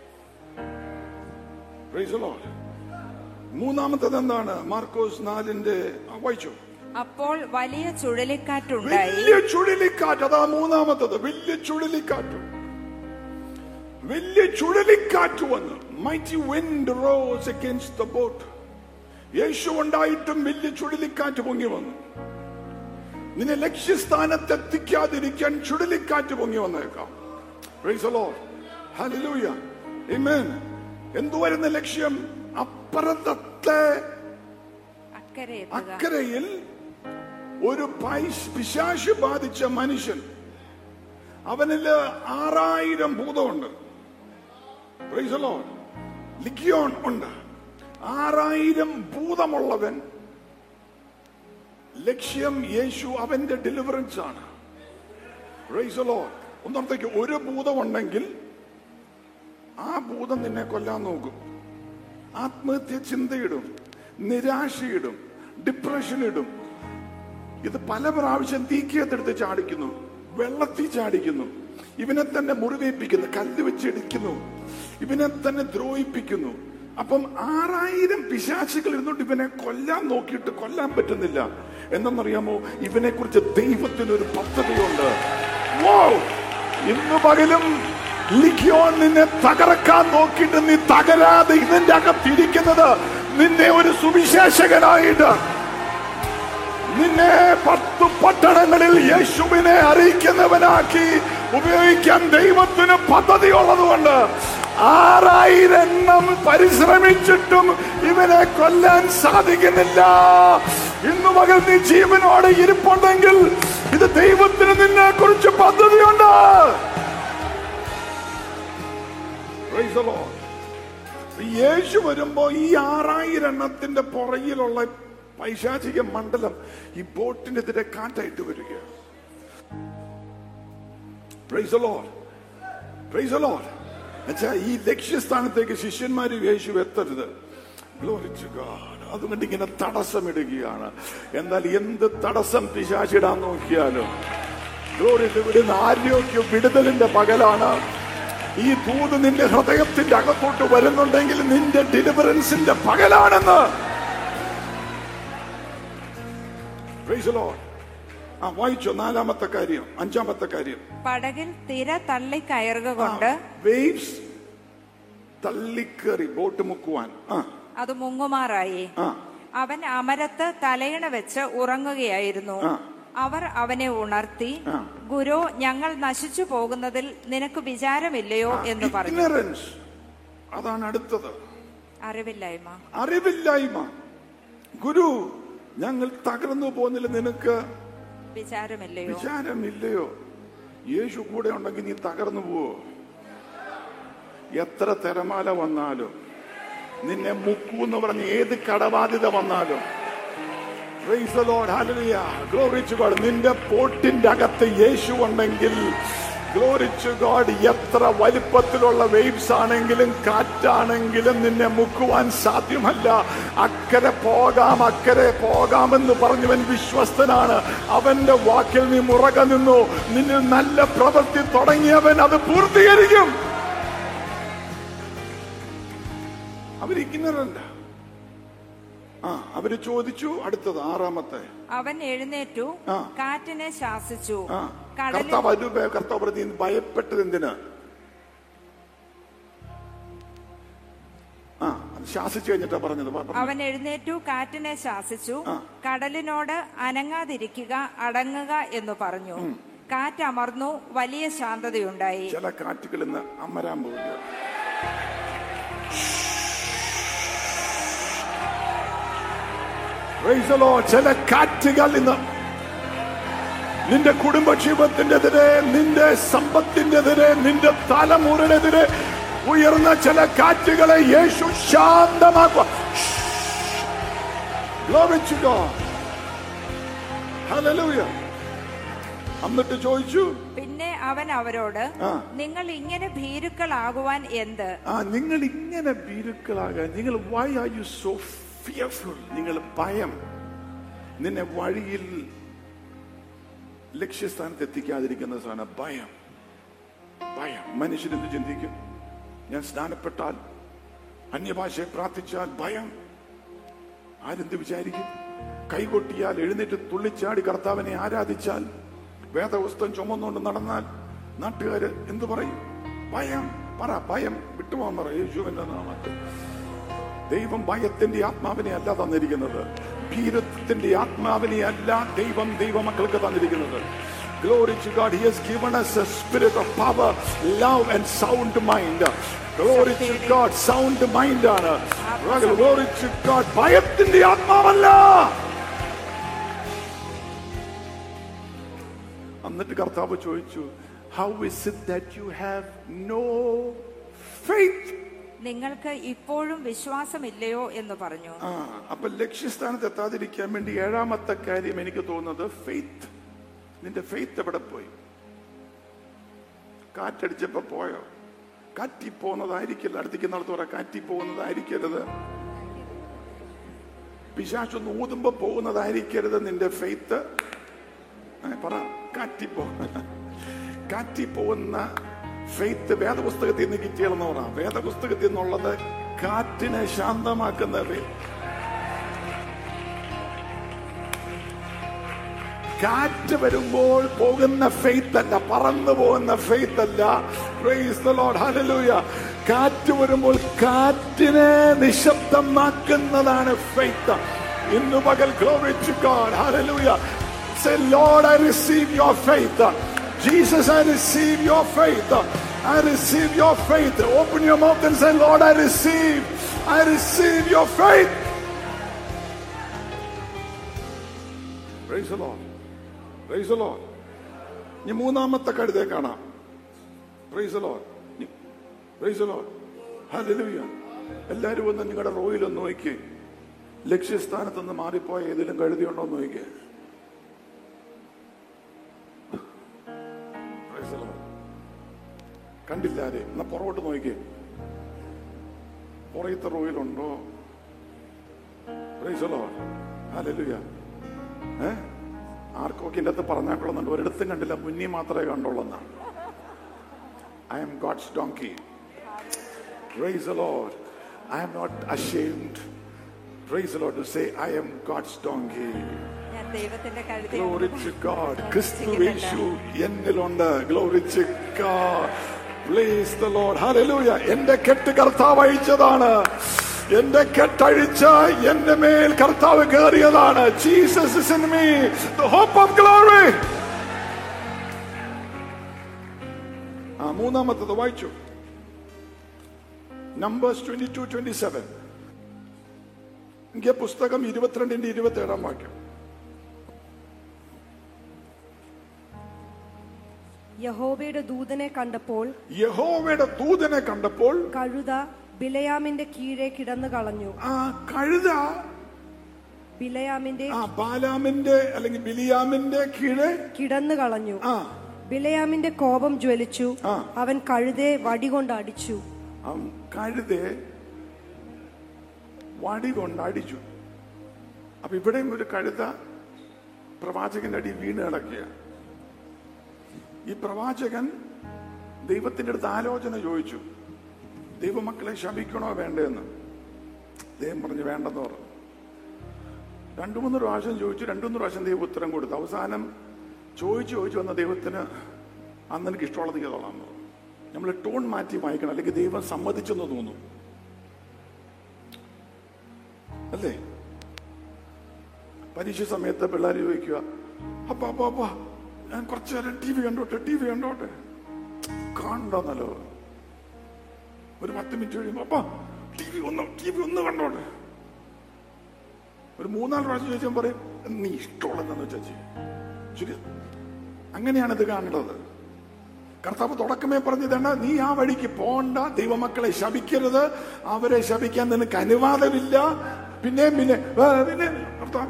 Praise the Lord. മൂന്നാമത്തത് എന്താണ് മാർക്കോസ് നാലിന്റെ ആ, വായിച്ചു അപ്പോൾ വലിയ ചുഴലിക്കാറ്റുണ്ടായി വലിയ ചുഴലിക്കാറ്റ് അതാ മൂന്നാമത്തത് വലിയ ചുഴലിക്കാറ്റ് വലിയ ചുഴലിക്കാറ്റ് വന്നു mighty wind rose against the boat Yeshu ഉണ്ടായിട്ടും വലിയ ചുഴലിക്കാറ്റ് പൊങ്ങി വന്നു നിന്നെ ലക്ഷ്യസ്ഥാനത്ത് എത്തിക്കാതിരിക്കാൻ ചുഴലിക്കാറ്റ് പൊങ്ങി വന്നേക്കാം Praise the Lord. Hallelujah. Amen. എന്തുവരുന്ന ലക്ഷ്യം അപ്പുറത്തെ അക്കരെ എത്തുക അക്കരയിൽ ഒരു പൈസ് പിശാശ് ബാധിച്ച മനുഷ്യൻ അവനില് ആറായിരം ഭൂതമുണ്ട് Praise the Lord. ലിഗിയോൺ ഉണ്ട് ആറായിരം ഭൂതമുള്ളവൻ ലക്ഷ്യം യേശു അവന്റെ ഡെലിവറൻസ് ആണ് Praise the Lord. ഒന്നോർത്തേക്ക് ഒരു ഭൂതമുണ്ടെങ്കിൽ ആ ഭൂതം നിന്നെ കൊല്ലാൻ നോക്കും ആത്മഹത്യ ചിന്തയിടും നിരാശയിടും ഡിപ്രഷൻ ഇടും ഇത് പല പ്രാവശ്യം തീക്കിയത്തെടുത്ത് ചാടിക്കുന്നു വെള്ളത്തിൽ ചാടിക്കുന്നു ഇവനെ തന്നെ മുറിവേൽപ്പിക്കുന്നു കല്ല് വെച്ചിടിക്കുന്നു ഇവനെ തന്നെ ദ്രോഹിപ്പിക്കുന്നു അപ്പം ആറായിരം പിശാചുകൾ ഇരുന്നുകൊണ്ട് ഇവനെ കൊല്ലാൻ നോക്കിയിട്ട് കൊല്ലാൻ പറ്റുന്നില്ല എന്തെന്നറിയാമോ ഇവനെ കുറിച്ച് ദൈവത്തിനൊരു പദ്ധതിയുണ്ട് Wow! ഇന്ന് പകലും ലിഖിയോൻ നിന്നെ തകർക്കാൻ നോക്കിയിട്ട് നീ തകരാതെ ഇതിന്റെ അകത്തിരിക്കുന്നത് നിന്നെ ഒരു സുവിശേഷകനായിട്ട് നിന്നെ പത്ത് പട്ടണങ്ങളിൽ യേശുവിനെ അറിയിക്കുന്നവനാക്കി ഉപയോഗിക്കാൻ ദൈവത്തിന് പദ്ധതിയുള്ളതുകൊണ്ട് ആറായിരം എണ്ണം പരിശ്രമിച്ചിട്ടും ഇവനെ കൊല്ലാൻ സാധിക്കുന്നില്ല ഇന്നു മകൾ നീ ജീവനോടെ ഇരിപ്പുണ്ടെങ്കിൽ ഇത് ദൈവത്തിന് നിന്നെ കുറിച്ച് പദ്ധതിയുണ്ട് Praise the Lord. യേശു വരുമ്പോ ഈ ആറായിരം എണ്ണത്തിന്റെ പുറകിലുള്ള പൈശാചിക മണ്ഡലം ഈ ബോട്ടിനെതിരെ കാറ്റായിട്ട് വരിക Praise the Lord. Praise the Lord. എന്നുവെച്ചാ ഈ ലക്ഷ്യസ്ഥാനത്തേക്ക് ശിഷ്യന്മാര് യേശു എത്തരുത് Glory to God. അതുകൊണ്ട് ഇങ്ങനെ തടസ്സമിടുകയാണ് എന്നാൽ എന്ത് തടസ്സം പിശാചിടാൻ നോക്കിയാലും ഗ്ലോറി ഇവിടുന്ന് ആരോഗ്യ വിടുതലിന്റെ പകലാണ് ഈ ദൂത് നിന്റെ ഹൃദയത്തിന്റെ അകത്തോട്ട് വരുന്നുണ്ടെങ്കിൽ നിന്റെ ഡെലിവറൻസിന്റെ പകലാണെന്ന് Praise the Lord. ആ വായിച്ചോ നാലാമത്തെ കാര്യം അഞ്ചാമത്തെ കാര്യം പടകിൽ തിര തള്ളിക്കയറുക കൊണ്ട് വേവ്സ് തള്ളിക്കേറി ബോട്ട് മുക്കുവാൻ ആ അത് മുങ്ങുമാറായി ആ അവൻ അമരത്ത് തലയിണ വെച്ച് ഉറങ്ങുകയായിരുന്നു ആ. അവർ അവനെ ഉണർത്തി ആ. ഗുരു ഞങ്ങൾ നശിച്ചു പോകുന്നതിൽ നിനക്ക് വിചാരമില്ലയോ എന്ന് പറഞ്ഞു ഇഗ്നറൻസ് അതാണ് അടുത്തത് അറിവില്ലായ്മ അറിവില്ലായ്മ ഗുരു ഞങ്ങൾ തകർന്നു പോകുന്നില്ല നിനക്ക് വിചാരമില്ലയോ വിചാരമില്ലയോ യേശു കൂടെ ഉണ്ടെങ്കിൽ നീ തകർന്നു പോവോ എത്ര തിരമാല വന്നാലും നിന്നെ മുക്കൂ എന്ന് പറഞ്ഞ് ഏത് കടബാധ്യത വന്നാലും Praise the Lord. Hallelujah. Glory to God. നിന്റെ പോട്ടിന്റെ അകത്ത് യേശു ഉണ്ടെങ്കിൽ Glory to God. എത്ര വലിപ്പത്തിലുള്ള വേവ്സ് ആണെങ്കിലും കാറ്റാണെങ്കിലും നിന്നെ മുക്കുവാൻ സാധ്യമല്ല അക്കരെ പോകാം അക്കരെ പോകാമെന്ന് പറഞ്ഞവൻ വിശ്വസ്തനാണ് അവന്റെ വാക്കിൽ നീ മുറക നിന്നു നിന്നിൽ നല്ല പ്രവൃത്തി തുടങ്ങിയവൻ അത് പൂർത്തീകരിക്കും അവരിക്കുന്നതല്ല ആ അവര് ചോദിച്ചു അടുത്തത് ആറാമത്തെ അവൻ എഴുന്നേറ്റു ആ. കാറ്റിനെ ശാസിച്ചു ആ കടലിൽ കർത്താവ് അനുപ കർത്താവ് പ്രതി ഭയപ്പെട്ടത് എന്തിന് ആ അത് ശാസിച്ചു കഴിഞ്ഞിട്ടാ പറഞ്ഞത് പ- പറഞ്ഞോ. അവൻ എഴുന്നേറ്റു കാറ്റിനെ ശാസിച്ചു ആ. കടലിനോട് അനങ്ങാതിരിക്കുക അടങ്ങുക എന്ന് പറഞ്ഞു കാറ്റ് അമർന്നു വലിയ ശാന്തതയുണ്ടായി ചില കാറ്റുകൾ ഇന്ന് അമരാൻ പോവുക Praise the Lord. ചില കാറ്റുകൾ ഇന്ന് നിന്റെ കുടുംബക്ഷേമത്തിനെതിരെ നിന്റെ സമ്പത്തിനെതിരെ നിന്റെ തലമുറനെതിരെ ഉയർന്ന ചില കാറ്റുകളെ യേശു ശാന്തമാക്കുക Glory to God. Hallelujah. എന്നിട്ട് ചോദിച്ചു പിന്നെ അവൻ അവരോട് ആ. നിങ്ങൾ ഇങ്ങനെ ഭീരുക്കളാകുവാൻ എന്ത് ആ നിങ്ങൾ ഇങ്ങനെ ഭീരുക്കളാകാൻ നിങ്ങൾ why are you so fearful നിങ്ങൾ ഭയം നിന്നെ വഴിയിൽ ലക്ഷ്യസ്ഥാനത്ത് എത്തിക്കാതിരിക്കുന്ന സാധനം ഭയം ഭയം മനുഷ്യരെന്ത് ചിന്തിക്കും ഞാൻ സ്നാനപ്പെട്ടാൽ അന്യഭാഷയെ പ്രാർത്ഥിച്ചാൽ ഭയം ആരെന്ത് വിചാരിക്കും കൈകൊട്ടിയാൽ എഴുന്നേറ്റ് തുള്ളിച്ചാടി കർത്താവിനെ ആരാധിച്ചാൽ വേദവസ്തം ചുമന്നുകൊണ്ട് നടന്നാൽ നാട്ടുകാര് എന്തു പറയും ഭയം പറ ഭയം വിട്ടുപോകാൻ പറ യേശുവിന്റെ നാമത്തിൽ ദൈവം ഭയത്തിന്റെ ആത്മാവിനെ അല്ല തന്നിരിക്കുന്നത് ഭീരത്വത്തിന്റെ ആത്മാവിനെ അല്ല ദൈവം ദൈവമക്കൾക്ക് തന്നിരിക്കുന്നത് Glory to God. He has given us a spirit of power, love and sound mind. Glory to God. Sound mind ആണ്. Glory to God. ഭയത്തിന്റെ ആത്മാവല്ല എന്നിട്ട് കർത്താവ് ചോദിച്ചു how is it that you have no faith നിങ്ങൾക്ക് ഇപ്പോഴും വിശ്വാസമില്ലയോ എന്ന് പറഞ്ഞു ആ അപ്പൊ ലക്ഷ്യസ്ഥാനത്ത് എത്താതിരിക്കാൻ വേണ്ടി ഏഴാമത്തെ കാര്യം എനിക്ക് തോന്നുന്നത് ഫെയ്ത്ത് നിന്റെ ഫെയ്ത്ത് എവിടെ പോയി കാറ്റടിച്ചപ്പോ പോയോ കാറ്റി പോകുന്നതായിരിക്കില്ല അടുത്തേക്ക് നടത്തുക കാറ്റി പോകുന്നതായിരിക്കരുത് പിശാച്ചൊന്ന് ഊതുമ്പോ പോകുന്നതായിരിക്കരുത് നിന്റെ ഫെയ്ത്ത് പറ കാറ്റി പോ കാറ്റി പോകുന്ന ഫെയ്ത്ത് വേദപുസ്തകത്തിൽ നിന്ന് കിട്ടിയാലെന്ന് പറ വേദപുസ്തകത്തിൽ നിന്നുള്ളത് കാറ്റിനെ ശാന്തമാക്കുന്ന faith. കാറ്റ് വരുമ്പോൾ പോകുന്ന ഫെയ്ത്ത് അല്ല പറന്നു പോകുന്ന ഫെയ്ത്ത് അല്ല Praise the Lord. Hallelujah. കാറ്റ് വരുമ്പോൾ കാറ്റിനെ നിശബ്ദമാക്കുന്നതാണ് ഫെയ്ത്ത് ഇന്ന് പകൽ glory to God. Hallelujah. Say, Lord, I receive your faith. Jesus, I receive your faith. I receive your faith. Open your mouth and say, Lord, I receive. I receive your faith. Praise the Lord. Praise the Lord. ഇനി മൂന്നാമത്തെ കഴുതേ കാണാം praise the Lord. ഇനി- Praise the Lord. Hallelujah. എല്ലാരും ഒന്ന് നിങ്ങളുടെ റോയിൽ ഒന്ന് നോക്കി ലക്ഷ്യസ്ഥാനത്ത് നിന്ന് മാറിപ്പോയ ഏതെങ്കിലും കഴുതിയുണ്ടോ എന്ന് നോക്കിയേ Praise the Lord. കണ്ടില്ല ആരെ എന്നാ പുറകോട്ട് നോക്കിയേ പുറയത്തെ റോയിലുണ്ടോ Praise the Lord. Hallelujah. ഏ ആർക്കൊക്കെ ഇതിന്റെ അകത്ത് പറഞ്ഞാക്കുള്ളുന്നുണ്ട് ഒരിടത്തും കണ്ടില്ല മുന്നിൽ മാത്രമേ കണ്ടുള്ളൂ I am God's donkey Praise the Lord. I am not ashamed. Praise the Lord to say, I am God's donkey. ഞാൻ ദൈവത്തിന്റെ Glory കഴുതയാണ് to God. ക്രിസ്തു യേശു എന്നിലുണ്ട് glory to God. Praise the Lord. Hallelujah. എന്റെ കെട്ട് കർത്താവ് അഴിച്ചതാണ് എന്റെ കെട്ടഴിച്ച എന്റെ മേൽ കർത്താവ് കയറിയതാണ് Jesus is in me the hope of glory ആ മൂന്നാമത്തത് വായിച്ചു Numbers twenty two twenty seven എനിക്ക് പുസ്തകം ഇരുപത്തിരണ്ടിന്റെ ഇരുപത്തി ഏഴാം വാക്യം യഹോവയുടെ ദൂതനെ കണ്ടപ്പോൾ യഹോവയുടെ ദൂതനെ കണ്ടപ്പോൾ കഴുത ബിലയാമിന്റെ കീഴെ കിടന്നു കളഞ്ഞു ആ കഴുത ബിലയാമിന്റെ ആ ബാലാമിന്റെ അല്ലെങ്കിൽ ബിലിയാമിന്റെ കീഴെ കിടന്നു കളഞ്ഞു ആ ബിലയാമിന്റെ കോപം ജ്വലിച്ചു ആ. അവൻ കഴുതയെ വടികൊണ്ട് അടിച്ചു ആ കഴുതെ വടി കൊണ്ട് അടിച്ചു അപ്പൊ ഇവിടെയും ഒരു കഴുത പ്രവാചകന്റെ അടി വീണ് കിടക്കുക ഈ പ്രവാചകൻ ദൈവത്തിന്റെ അടുത്ത് ആലോചന ചോദിച്ചു ദൈവമക്കളെ ശപിക്കണോ വേണ്ടെന്ന് ദൈവം പറഞ്ഞു വേണ്ടെന്ന് പറഞ്ഞു രണ്ടു മൂന്ന് പ്രാവശ്യം ചോദിച്ചു രണ്ടു മൂന്ന് പ്രാവശ്യം ദൈവം ഉത്തരം കൊടുത്തു അവസാനം ചോദിച്ചു ചോദിച്ചു വന്ന ദൈവത്തിന് അന്ന് എനിക്ക് ഇഷ്ടമുള്ളത് ചെയ്തോളാം എന്ന് പറഞ്ഞു നമ്മൾ ടോൺ മാറ്റി വായിക്കണം അല്ലെങ്കിൽ ദൈവം സമ്മതിച്ചെന്ന് തോന്നും അല്ലേ പരീക്ഷ സമയത്ത് പിള്ളേർ ചോദിക്കുക അപ്പ അപ്പ അപ്പ ഞാൻ കുറച്ചു നേരം ടി വി കണ്ടോട്ടെ ടി വി കണ്ടോട്ടെ കാണണ്ടെന്നല്ലോ ഒരു പത്ത് മിനിറ്റ് കഴിയുമ്പോ അപ്പ ടി വി ഒന്ന് ടി വി ഒന്ന് കണ്ടോട്ടെ ഒരു മൂന്നാല് പ്രാവശ്യം ചോദിച്ചാൽ പറയും നീ ഇഷ്ടമുള്ളതെന്ന് വെച്ചാ ചെയ്യും ശരി അങ്ങനെയാണ് ഇത് കാണേണ്ടത് കർത്താവ് തുടക്കമേ പറഞ്ഞതാണ് നീ ആ വഴിക്ക് പോണ്ട ദൈവമക്കളെ ശപിക്കരുത് അവരെ ശപിക്കാൻ നിനക്ക് അനുവാദമില്ല പിന്നെയും പിന്നെ ആ, പിന്നെ കർത്താവ്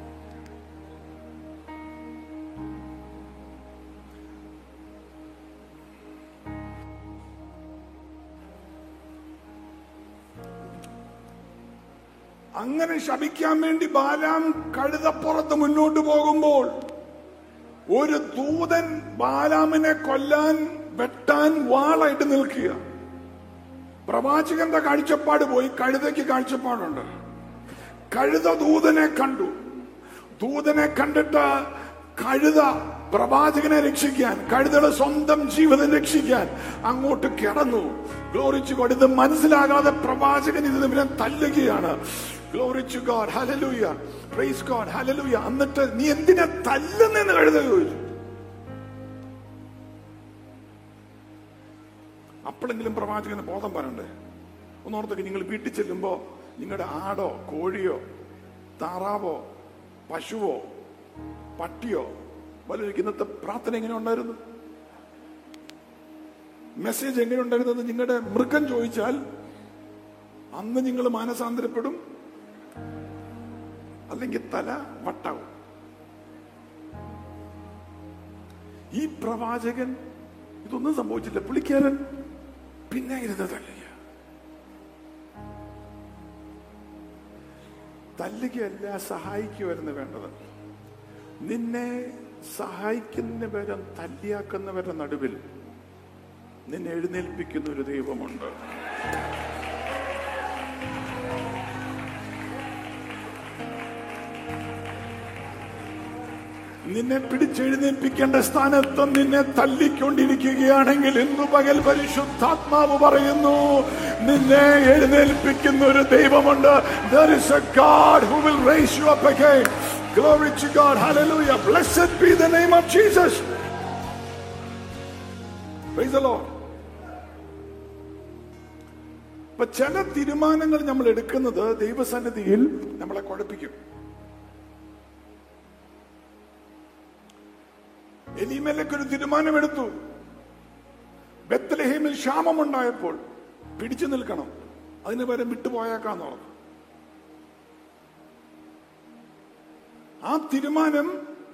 അങ്ങനെ ശപിക്കാൻ വേണ്ടി ബാലാം കഴുതപ്പുറത്ത് മുന്നോട്ട് പോകുമ്പോൾ ഒരു ദൂതൻ ബാലാമിനെ കൊല്ലാൻ വെട്ടാൻ വാളായിട്ട് നിൽക്കുക പ്രവാചകന്റെ കാഴ്ചപ്പാട് പോയി കഴുതയ്ക്ക് കാഴ്ചപ്പാടുണ്ട് കഴുത ദൂതനെ കണ്ടു ദൂതനെ കണ്ടിട്ട് കഴുത പ്രവാചകനെ രക്ഷിക്കാൻ കഴുതയുടെ സ്വന്തം ജീവിതം രക്ഷിക്കാൻ അങ്ങോട്ട് കിടന്നു ഗ്ലോറിച്ചു ഗോഡ് ഇത് മനസ്സിലാകാതെ പ്രവാചകൻ ഇതിന് പിന്നെ തല്ലുകയാണ് glory to God hallelujah praise God hallelujah എന്നിട്ട് നീ എന്തിനാ തല്ലുന്നെന്ന് കഴുത ചോദിച്ചു അപ്പോഴെങ്കിലും പ്രവാചകന് ബോധം പറയണ്ടേ ഒന്നോർത്തൊക്കെ നിങ്ങൾ വീട്ടിൽ ചെല്ലുമ്പോ നിങ്ങളുടെ ആടോ കോഴിയോ താറാവോ പശുവോ പട്ടിയോ വല്ലതും ഇന്നത്തെ പ്രാർത്ഥന എങ്ങനെ ഉണ്ടായിരുന്നു മെസ്സേജ് എങ്ങനെ ഉണ്ടായിരുന്നത് നിങ്ങളുടെ മൃഗം ചോദിച്ചാൽ അന്ന് നിങ്ങൾ മാനസാന്തരപ്പെടും അല്ലെങ്കിൽ തല വട്ടാവും ഈ പ്രവാചകൻ ഇതൊന്നും സംഭവിച്ചില്ല പുള്ളിക്കാരൻ പിന്നെ ഇരുന്ന് തല്ലുക തല്ലുകയല്ല സഹായിക്കുമായിരുന്നു വേണ്ടത് നിന്നെ സഹായിക്കുന്നവരും തല്ലിയാക്കുന്നവരുടെ നടുവിൽ നിന്നെ എഴുന്നേൽപ്പിക്കുന്ന ഒരു ദൈവമുണ്ട് നിന്നെ പിടിച്ചെഴുന്നേൽപ്പിക്കേണ്ട സ്ഥാനത്ത് നിന്നെ തല്ലിക്കൊണ്ടിരിക്കുകയാണെങ്കിൽ ഇന്നു പകൽ പരിശുദ്ധാത്മാവ് പറയുന്നു നിന്നെ എഴുന്നേൽപ്പിക്കുന്ന ഒരു ദൈവമുണ്ട് There is a God who will raise you up again. Glory to God. Hallelujah. Blessed be the name of Jesus. Praise the Lord. ഇപ്പൊ ചില തീരുമാനങ്ങൾ നമ്മൾ എടുക്കുന്നത് ദൈവസന്നിധിയിൽ നമ്മളെ കുഴപ്പിക്കും എലിമേലേക്ക് ഒരു തീരുമാനമെടുത്തു ബത്ലഹേമിൽ ക്ഷാമമുണ്ടായപ്പോൾ പിടിച്ചു നിൽക്കണം അതിന് പകരം വിട്ടുപോയേക്കാന്ന് പറഞ്ഞു ആ തീരുമാനം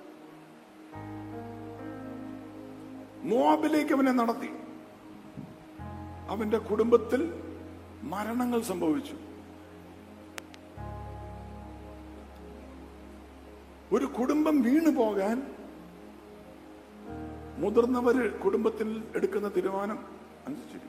മോബിലേക്ക് അവനെ നടത്തി അവന്റെ കുടുംബത്തിൽ മരണങ്ങൾ സംഭവിച്ചു ഒരു കുടുംബം വീണു പോകാൻ മുതിർന്നവര് കുടുംബത്തിൽ എടുക്കുന്ന തീരുമാനം അനുസരിച്ചിരിക്കും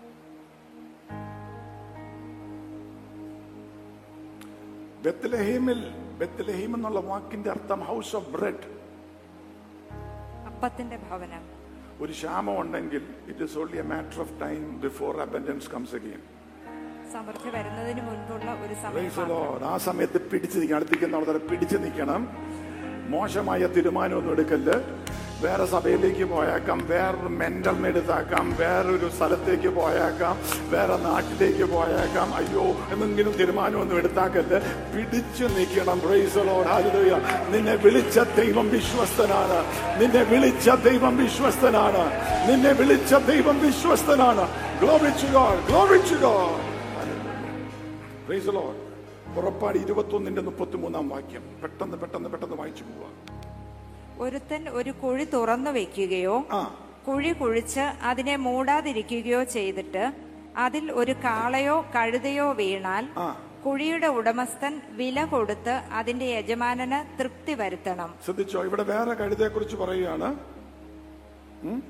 ബെത്തലഹീമിൽ ബെത്തലഹീം എന്നുള്ള വാക്കിന്റെ അർത്ഥം ഹൗസ് ഓഫ് ബ്രെഡ് അപ്പത്തിന്റെ ഭവനം ഒരു ക്ഷാമം ഉണ്ടെങ്കിൽ it is only a matter of time before abundance comes again സമൃദ്ധി വരുന്നതിന് മുൻപുള്ള ഒരു Praise the സമയം Lord. ആ സമയത്ത് പിടിച്ചു നിൽക്കണം അടുത്തേക്കുന്ന ആൾക്കാരെ പിടിച്ചു നിൽക്കണം മോശമായ തീരുമാനമൊന്നും എടുക്കല്ല് വേറെ സഭയിലേക്ക് പോയേക്കാം വേറൊരു മെന്റൽ മെടുത്താക്കാം വേറൊരു സ്ഥലത്തേക്ക് പോയേക്കാം വേറെ നാട്ടിലേക്ക് പോയേക്കാം അയ്യോ എന്തെങ്കിലും തീരുമാനമൊന്നും എടുത്താക്കല്ല പിടിച്ചു നിൽക്കണം ഹാലുയ നിന്നെ വിളിച്ച ദൈവം വിശ്വസ്തനാണ് നിന്നെ വിളിച്ച ദൈവം വിശ്വസ്തനാണ് നിന്നെ വിളിച്ച ദൈവം വിശ്വസ്തനാണ് Glory to God, glory to God. Praise the Lord. പുറപ്പാട് ഇരുപത്തൊന്നിന്റെ മുപ്പത്തി മൂന്നാം വാക്യം പെട്ടെന്ന് പെട്ടെന്ന് പെട്ടെന്ന് വായിച്ചു പോവാ ഒരുത്തൻ ഒരു കുഴി തുറന്നു വെക്കുകയോ ആ കുഴി കുഴിച്ച് അതിനെ മൂടാതിരിക്കുകയോ ചെയ്തിട്ട് അതിൽ ഒരു കാളയോ കഴുതയോ വീണാൽ ആ. കുഴിയുടെ ഉടമസ്ഥൻ വില കൊടുത്ത് അതിന്റെ യജമാനന് തൃപ്തി വരുത്തണം ശ്രദ്ധിച്ചോ ഇവിടെ വേറെ കഴുതയെ കുറിച്ച് പറയുകയാണ് ഉം?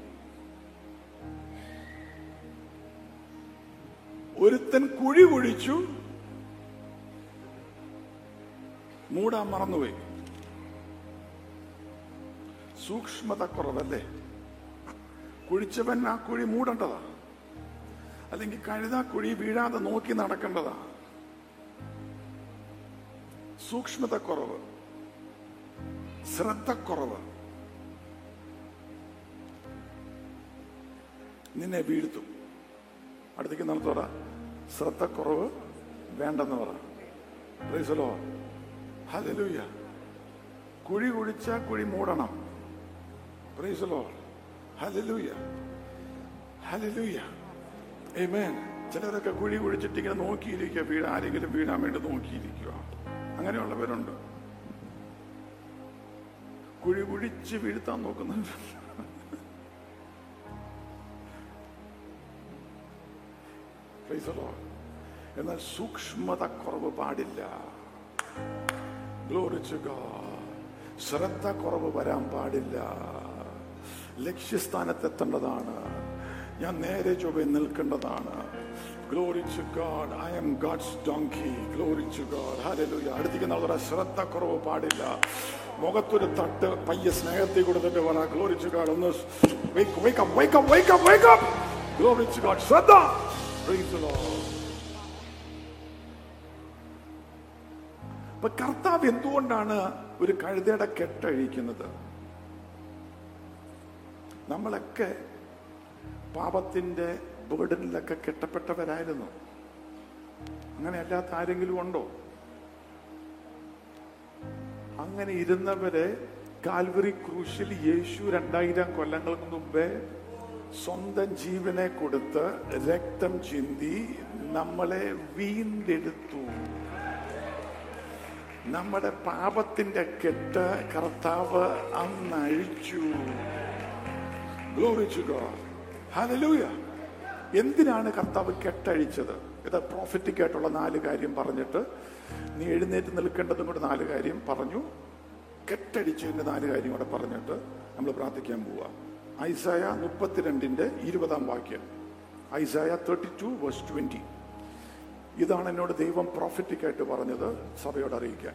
ഒരുത്തൻ കുഴി കുഴിച്ചു മൂടാൻ മറന്നുപോയി സൂക്ഷ്മത കുറവല്ലേ കുഴിച്ചവൻ ആ കുഴി മൂടേണ്ടതാ അല്ലെങ്കിൽ കഴുത കുഴി വീഴാതെ നോക്കി നടക്കേണ്ടതാ സൂക്ഷ്മത കുറവ് ശ്രദ്ധക്കുറവ് നിന്നെ വീഴ്ത്തും അടുത്തേക്ക് നടത്തോറ ശ്രദ്ധക്കുറവ് വേണ്ടെന്ന് പറ പ്രൈസലോ ഹല്ലേലൂയ കുഴി കുഴിച്ച കുഴി മൂടണം പ്രൈസലോ ഹല്ലേലൂയ ഹല്ലേലൂയ ആമേൻ ചിലരൊക്കെ കുഴി കുഴിച്ചിട്ട് ഇങ്ങനെ നോക്കിയിരിക്കുക വീഴ ആരെങ്കിലും വീഴാൻ വേണ്ടി നോക്കിയിരിക്കുക അങ്ങനെയുള്ളവരുണ്ട് കുഴി കുഴിച്ച് വീഴ്ത്താൻ നോക്കുന്നുണ്ട് Praise the Lord. എന്നാൽ സൂക്ഷ്മത കുറവ് പാടില്ല Glory to God. ശ്രദ്ധ കുറവ് വരാൻ പാടില്ല ലക്ഷ്യസ്ഥാനത്തെത്തേണ്ടതാണ് ഞാൻ നേരെ ചൊവ്വെ നിൽക്കേണ്ടതാണ് glory to God I am God's donkey glory to God hallelujah അടുത്തേക്ക് നാളെ ശ്രദ്ധ കുറവ് പാടില്ല മുഖത്തൊരു തട്ട് പയ്യ സ്നേഹത്തിൽ കൊടുത്തിട്ട് പറ ഗ്ലോറി ടു ഗോഡ് ഒന്ന് wake wake up wake up wake up wake up glory to God ശ്രദ്ധ Praise the Lord. അപ്പൊ കർത്താവ് എന്തുകൊണ്ടാണ് ഒരു കഴുതയുടെ കെട്ടഴിക്കുന്നത് നമ്മളൊക്കെ പാപത്തിന്റെ ബേർഡനിലൊക്കെ കെട്ടപ്പെട്ടവരായിരുന്നു അങ്ങനെ അല്ലാത്ത ആരെങ്കിലും ഉണ്ടോ അങ്ങനെ ഇരുന്നവരെ കാൽവറി ക്രൂശിൽ യേശു രണ്ടായിരം കൊല്ലങ്ങൾക്ക് മുമ്പേ സ്വന്തം ജീവനെ കൊടുത്ത് രക്തം ചിന്തി നമ്മളെ വീണ്ടെടുത്തു നമ്മുടെ പാപത്തിന്റെ കെട്ട് കർത്താവ് അന്ന് അഴിച്ചു Glory to God. Hallelujah. എന്തിനാണ് കർത്താവ് കെട്ടഴിച്ചത് ഇത് പ്രോഫിറ്റിക് ആയിട്ടുള്ള നാല് കാര്യം പറഞ്ഞിട്ട് നീ എഴുന്നേറ്റ് നിൽക്കേണ്ടതും കൂടെ നാല് കാര്യം പറഞ്ഞു കെട്ടടിച്ചതിന്റെ നാല് കാര്യം കൂടെ പറഞ്ഞിട്ട് നമ്മൾ പ്രാർത്ഥിക്കാൻ പോവാ ഐസായ മുപ്പത്തിരണ്ടിന്റെ ഇരുപതാം വാക്യം Isaiah thirty two verse twenty ഇതാണ് എന്നോട് ദൈവം പ്രോഫിറ്റിക് ആയിട്ട് പറഞ്ഞത് സഭയോട് അറിയിക്കാൻ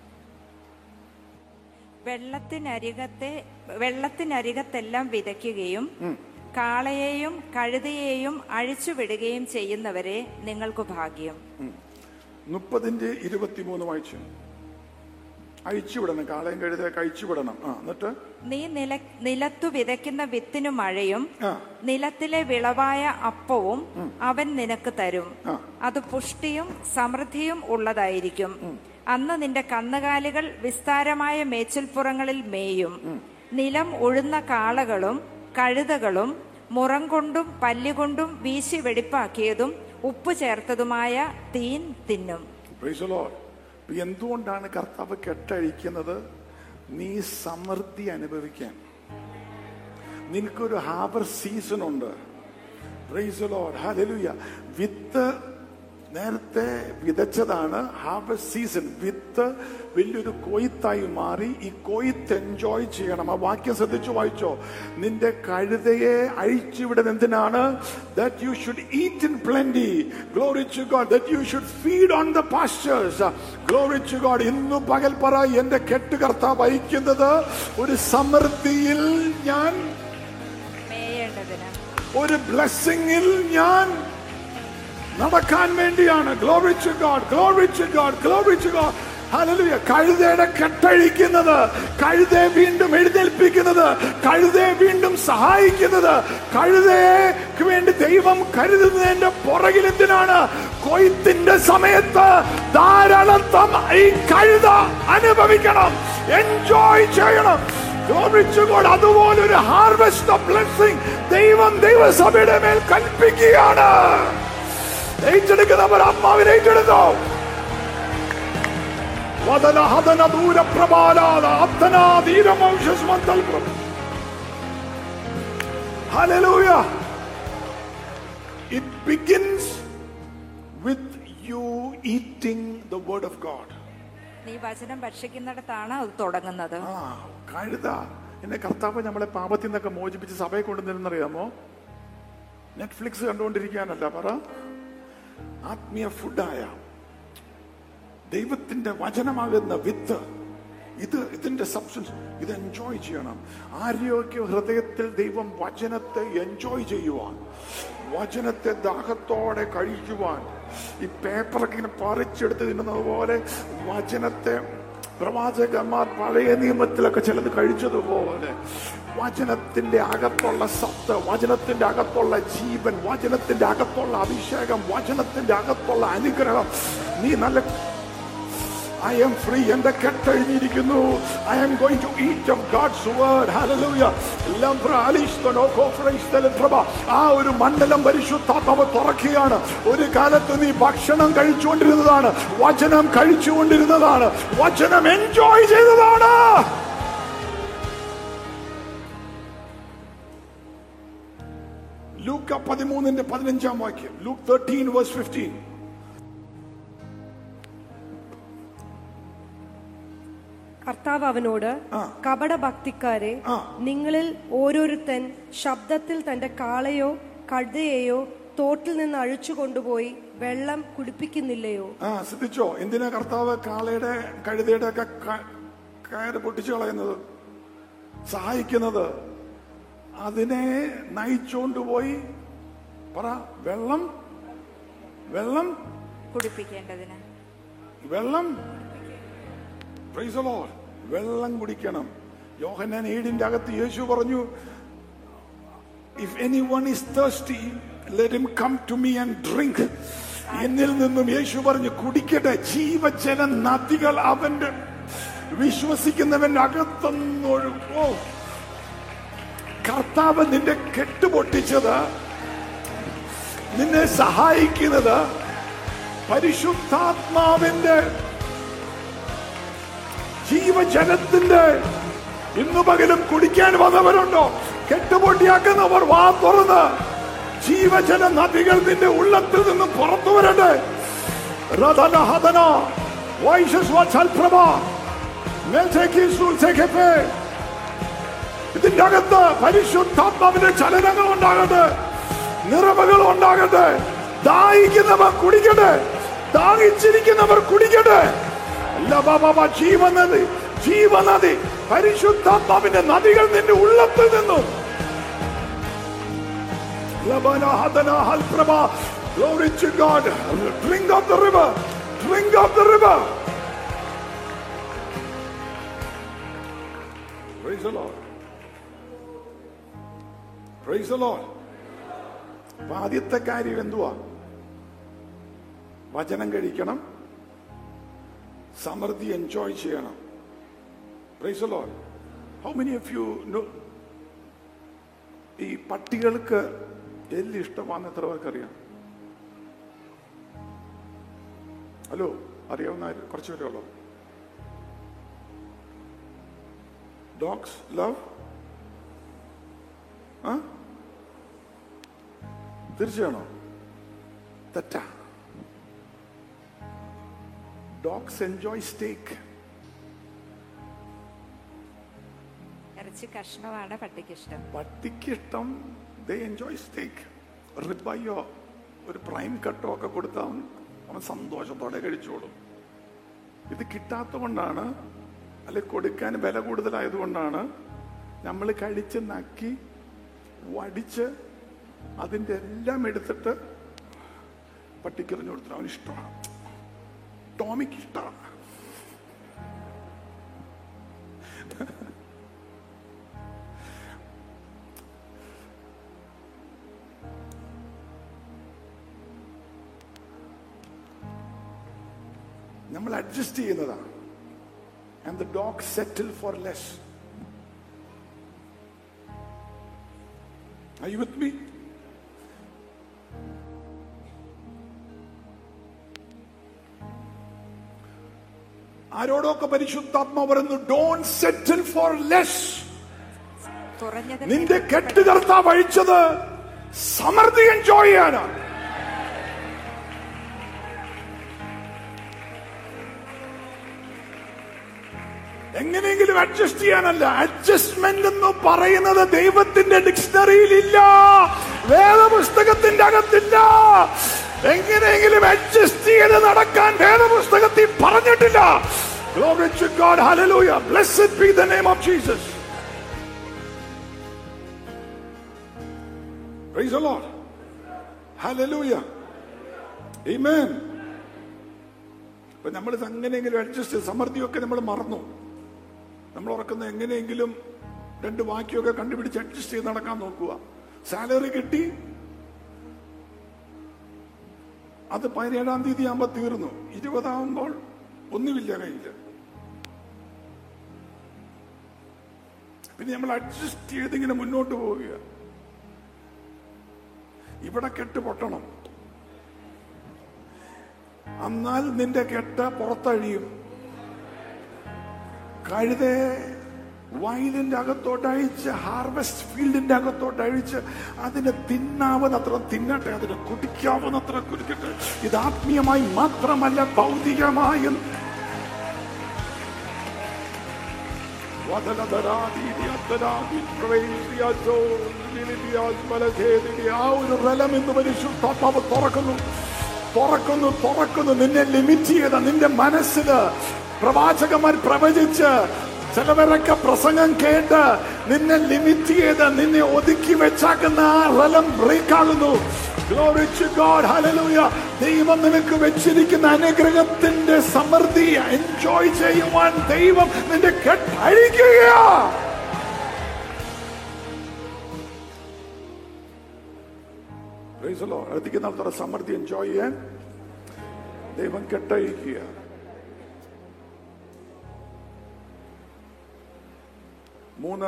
വെള്ളത്തിനരികത്തെ വെള്ളത്തിനരികത്തെല്ലാം വിതയ്ക്കുകയും കാളയെയും കഴുതയെയും അഴിച്ചുവിടുകയും ചെയ്യുന്നവരെ നിങ്ങൾക്ക് ഭാഗ്യം മുപ്പതിന്റെ ഇരുപത്തിമൂന്ന് വായിച്ചു അഴിച്ചുവിടണം കാളയും കഴുതയൊക്കെ അഴിച്ചുവിടണം ആ എന്നിട്ട് നീ നില നിലത്തു വിതയ്ക്കുന്ന വിത്തിനു മഴയും ആ. നിലത്തിലെ വിളവായ അപ്പവും അവൻ നിനക്ക് തരും ആ. അത് പുഷ്ടിയും സമൃദ്ധിയും ഉള്ളതായിരിക്കും അന്ന് നിന്റെ കന്നുകാലികൾ വിസ്താരമായ മേച്ചിൽപ്പുറങ്ങളിൽ മേയും നിലം ഉഴുന്ന കാളകളും കഴുതകളും മുറം കൊണ്ടും പല്ലുകൊണ്ടും വീശി വെടിപ്പാക്കിയതും ഉപ്പ് ചേർത്തതുമായ തീൻ തിന്നും Praise the Lord. ഇപ്പൊ എന്തുകൊണ്ടാണ് കർത്താവ് കെട്ടഴിക്കുന്നത് നീ സമൃദ്ധി അനുഭവിക്കാൻ നിനക്കൊരു ഹാർബർ സീസൺ ഉണ്ട് Praise the Lord. Hallelujah. വിത്ത് നേരത്തെ വിതച്ചതാണ് ഹാർബർ സീസൺ വിത്ത് വലിയൊരു കൊയ്ത്തായി മാറി ഈ കൊയ്ത്ത് എൻജോയ് ചെയ്യണം ആ വാക്യം ശ്രദ്ധിച്ചു വായിച്ചോ നിന്റെ കഴുതയെ അഴിച്ചുവിടുന്നത് എന്തിനാണ് that you should eat in plenty glory to God that you should feed on the pastures glory to God ഇന്നു പകൽ പറ എന്റെ കെട്ട് കർത്താവ് അയക്കുന്നത് ഒരു സമൃദ്ധിയിൽ ഞാൻ മേയേണ്ടതിന് ഒരു ബ്ലെസ്സിങ്ങിൽ ഞാൻ നടക്കാൻ വേണ്ടിയാണ് glory to God glory to God glory to God hallelujah കഴുതയുടെ കെട്ടഴിക്കുന്നത് കഴുതയെ വീണ്ടും എഴുന്നേൽപ്പിക്കുന്നത് കഴുതയെ വീണ്ടും സഹായിക്കുന്നത് കഴുതയ്ക്ക് വേണ്ടി ദൈവം കരുതുന്നതിന്റെ പുറകിൽ എന്തിനാണ് കൊയ്ത്തിന്റെ സമയത്ത് ധാരാളം തം- ഈ കഴുത അനുഭവിക്കണം എൻജോയ് ചെയ്യണം Glory to God. അതുപോലെ ഒരു ഹാർവെസ്റ്റ് ഓഫ് ബ്ലെസ്സിംഗ് ദൈവം ദൈവസഭയുടെ മേൽ കൽപ്പിക്കുകയാണ് ഏറ്റെടുക്കുന്നവർ അമ്മാവിനെ ഏറ്റെടുത്തോ വദന ഹദന ദൂര പ്രബാലാദ അത്തനാ ധീരമൗഷസ്മന്തൽ പ്രഭ Hallelujah. It begins with you eating the word of God. നീ വചനം ഭക്ഷിക്കുന്നിടത്താണ് അത് തുടങ്ങുന്നത് ആ കഴുത എന്നെ കർത്താവ് നമ്മളെ പാപത്തിൽ നിന്നൊക്കെ മോചിപ്പിച്ച് സഭയെ കൊണ്ടുവന്നിരുന്നറിയാമോ നെറ്റ്ഫ്ലിക്സ് കണ്ടുകൊണ്ടിരിക്കാനല്ല പറ ആത്മീയ ഫുഡായ ദൈവത്തിന്റെ വചനമാകുന്ന വിത്ത് ഇത് ഇതിന്റെ സബ്സ്റ്റൻസ് ഇത് എൻജോയ് ചെയ്യണം ആരോഗ്യ ഹൃദയത്തിൽ ദൈവം വചനത്തെ എൻജോയ് ചെയ്യുവാൻ വചനത്തെ ദാഹത്തോടെ കഴിക്കുവാൻ ഈ പേപ്പറൊക്കെ ഇങ്ങനെ പറിച്ചെടുത്ത് തിന്നുന്നത് പോലെ വചനത്തെ പ്രവാചകന്മാർ പഴയ നിയമത്തിലൊക്കെ ചിലത് കഴിച്ചതുപോലെ വചനത്തിന്റെ അകത്തുള്ള സത്ത് വചനത്തിന്റെ അകത്തുള്ള ജീവൻ വചനത്തിന്റെ അകത്തുള്ള അഭിഷേകം വചനത്തിന്റെ അകത്തുള്ള അനുഗ്രഹം നീ നല്ല ഐ എം ഫ്രീ എന്റെ കെട്ടഴിഞ്ഞിരിക്കുന്നു I'm going to eat of God's word hallelujah എല്ലാം പ്രാലിഷ്തനോ കോഫ്രൈസ്തലൻ പ്രഭ ആ ഒരു മണ്ഡലം പരിശുദ്ധാത്മാവ് തുറക്കുകയാണ് ഒരു കാലത്ത് നീ ഭക്ഷണം കഴിച്ചുകൊണ്ടിരുന്നതാണ് വചനം കഴിച്ചുകൊണ്ടിരുന്നതാണ് വചനം എൻജോയ് ചെയ്തതാണ് ലൂക്ക പതിമൂന്നിന്റെ പതിനഞ്ചാം വാക്യം ലൂക്ക് തേർട്ടീൻ വേഴ്സ് ഫിഫ്റ്റീൻ കർത്താവ് അവനോട് കപടഭക്തിക്കാരെ ആ. നിങ്ങളിൽ ഓരോരുത്തൻ ശബ്ദത്തിൽ തന്റെ കാളയോ കഴുതയെയോ തോട്ടിൽ നിന്ന് അഴിച്ചു കൊണ്ടുപോയി വെള്ളം കുടിപ്പിക്കുന്നില്ലയോ ആ ശ്രദ്ധിച്ചോ എന്തിനാ കർത്താവ് കാളയുടെ കഴുതയുടെ ഒക്കെ ക- കയറ് പൊട്ടിച്ചു കളയുന്നത് സഹായിക്കുന്നത് അതിനെ നയിച്ചുകൊണ്ടുപോയി പറ വെള്ളം വെള്ളം കുടിപ്പിക്കേണ്ടതിന് വെള്ളം Praise the Lord. വെള്ളം കുടിക്കണം യോഹന്നാൻ ഏഴിന്റെ അകത്ത് യേശു പറഞ്ഞു if anyone is thirsty let him come to me and drink എന്നിൽ നിന്നും യേശു പറഞ്ഞു കുടിക്കട്ടെ ജീവജല നദികൾ അവന്റെ വിശ്വസിക്കുന്നവന്റെ അകത്തുനിന്ന് ഒഴുകോ കർത്താവ് നിന്റെ കെട്ടുപൊട്ടിച്ചത് നിന്നെ സഹായിക്കുന്നത് പരിശുദ്ധാത്മാവിന്റെ ജീവജലത്തിന്റെ ഇന്നു പകലും കുടിക്കാൻ വന്നവരുണ്ടോ കെട്ടുപൊട്ടിയാക്കുന്നവർ വാ തുറന്ന് ജീവജല നദികൾ നിന്റെ ഉള്ളത്തിൽ നിന്നും പുറത്തു വരട്ടെ റതന ഹതന വൈശസ്വ ചൽപ്രഭ മേൽസേക്ക് സൂൽസേക്കപ്പേ ഇതിന്റെ അകത്ത് പരിശുദ്ധാത്മാവിന്റെ ചലനങ്ങൾ ഉണ്ടാകട്ടെ നിറവുകൾ ഉണ്ടാകട്ടെ ദാഹിക്കുന്നവർ കുടിക്കട്ടെ ദാഹിച്ചിരിക്കുന്നവർ കുടിക്കട്ടെ ലബബബ ജീവനദി ജീവനദി പരിശുദ്ധാത്മാവിന്റെ നദികൾ നിന്റെ ഉള്ളത്തിൽ നിന്നും ലബന ഹദന ഹൽപ്രഭ Glory to God. Drink of the river. Drink of the river. Praise the Lord. Praise the Lord. അപ്പൊ ആദ്യത്തെ കാര്യം എന്തുവാ വചനം കഴിക്കണം സമൃദ്ധി എൻജോയ് ചെയ്യണം praise Lord how many of you know ഈ പട്ടികൾക്ക് എല്ല് ഇഷ്ടമാണെന്ന് എത്ര പേർക്ക് അറിയാം ഹലോ അറിയാവുന്ന ആര്? കുറച്ച് പേരേ ഉള്ളൂ ഡോഗ്സ് ലവ് ആ തീർച്ചയാണോ തെറ്റാ ഡോഗ്സ് എൻജോയ് സ്റ്റേക്ക് ഇറച്ചി കഷ്ണമാണ് പട്ടിക്കിഷ്ടം പട്ടിക്ക് ഇഷ്ടം ദേ എൻജോയ് സ്റ്റേക്ക് റിബയോ ഒരു പ്രൈം കട്ടോ ഒക്കെ കൊടുത്താൽ അവൻ അവൻ സന്തോഷത്തോടെ കഴിച്ചോളും ഇത് കിട്ടാത്ത കൊണ്ടാണ് അല്ലെ കൊടുക്കാൻ വില കൂടുതലായതുകൊണ്ടാണ് നമ്മൾ കഴിച്ച് നക്കി വടിച്ച് അതിന്റെ എല്ലാം എടുത്തിട്ട് പട്ടിക്കെറിഞ്ഞു കൊടുത്തിട്ട് അവന് ഇഷ്ടമാണ് ടോമിക്ക് ഇഷ്ടമാണ് നമ്മൾ അഡ്ജസ്റ്റ് ചെയ്യുന്നതാ and the dog settle for less Are you with me? ആരോടൊക്കെ പരിശുദ്ധാത്മ പറയുന്നു ഡോൺ സെറ്റിൽ ഫോർ ലെസ് കുറഞ്ഞത് നിന്റെ കെട്ടുകർത്താവ് അഴിച്ചത് സമൃദ്ധി എൻജോയ് ചെയ്യാനാണ് എങ്ങനെയെങ്കിലും അഡ്ജസ്റ്റ് ചെയ്യാനല്ല അഡ്ജസ്റ്റ്മെന്റ് എന്ന് പറയുന്നത് ദൈവത്തിന്റെ ഡിക്ഷണറിയിൽ ഇല്ല വേദപുസ്തകത്തിന്റെ അകത്തില്ല എങ്ങനെയെങ്കിലും അഡ്ജസ്റ്റ് ചെയ്ത് നടക്കാൻ വേദപുസ്തകത്തിൽ പറഞ്ഞിട്ടില്ല Glory to God, hallelujah. Blessed be the name of Jesus. Praise the Lord. Hallelujah. Amen. അപ്പൊ നമ്മൾ എങ്ങനെയെങ്കിലും അഡ്ജസ്റ്റ് ചെയ്ത് സമൃദ്ധിയൊക്കെ നമ്മൾ മറന്നു നമ്മൾ ഉറക്കുന്ന എങ്ങനെയെങ്കിലും രണ്ട് വാക്യമൊക്കെ കണ്ടുപിടിച്ച് അഡ്ജസ്റ്റ് ചെയ്ത് നടക്കാൻ നോക്കുക സാലറി കിട്ടി അത് പതിനേഴാം തീയതി ആകുമ്പോൾ തീർന്നു ഇരുപതാകുമ്പോൾ ഒന്നുമില്ല കയ്യിൽ പിന്നെ നമ്മൾ അഡ്ജസ്റ്റ് ചെയ്തിങ്ങനെ മുന്നോട്ട് പോവുക ഇവിടെ കെട്ട് പൊട്ടണം എന്നാൽ നിന്റെ കെട്ട് പുറത്തഴിയും കഴുതെ വയലിന്റെ അകത്തോട്ട് അഴിച്ച് ഹാർവെസ്റ്റ് ഫീൽഡിന്റെ അകത്തോട്ട് അഴിച്ച് അതിന് തിന്നാവുന്നത്ര തിന്നട്ടെ അതിന് കുടിക്കാവുന്നത്ര കുടിക്കട്ടെ ഇത് ആത്മീയമായി മാത്രമല്ല ഭൗതികമായും ആ ഒരു റലം ഇന്ന് പരിശുദ്ധാത്മാവ് തുറക്കുന്നു തുറക്കുന്നു തുറക്കുന്നു നിന്നെ ലിമിറ്റ് ചെയ്ത നിന്റെ മനസ്സിന് പ്രവാചകന്മാർ പ്രവചിച്ച് ചിലവരൊക്കെ പ്രസംഗം കേട്ട് നിന്നെ ലിമിറ്റ് ചെയ്ത് നിന്നെ ഒതുക്കി വെച്ചാക്കുന്ന ആ റലം ബ്രേക്ക് ആകുന്നു Glory to God. Hallelujah. ദൈവം നിനക്ക് വെച്ചിരിക്കുന്ന അനുഗ്രഹത്തിന്റെ സമൃദ്ധി എൻജോയ് ചെയ്യുവാൻ ദൈവം നിന്റെ കെട്ടഴിക്കുകയാ Praise the Lord. അടുത്തേക്ക് നടത്തുന്ന സമൃദ്ധി എൻജോയ് ചെയ്യാൻ ദൈവം കെട്ടഴിക്കുക മൂന്ന്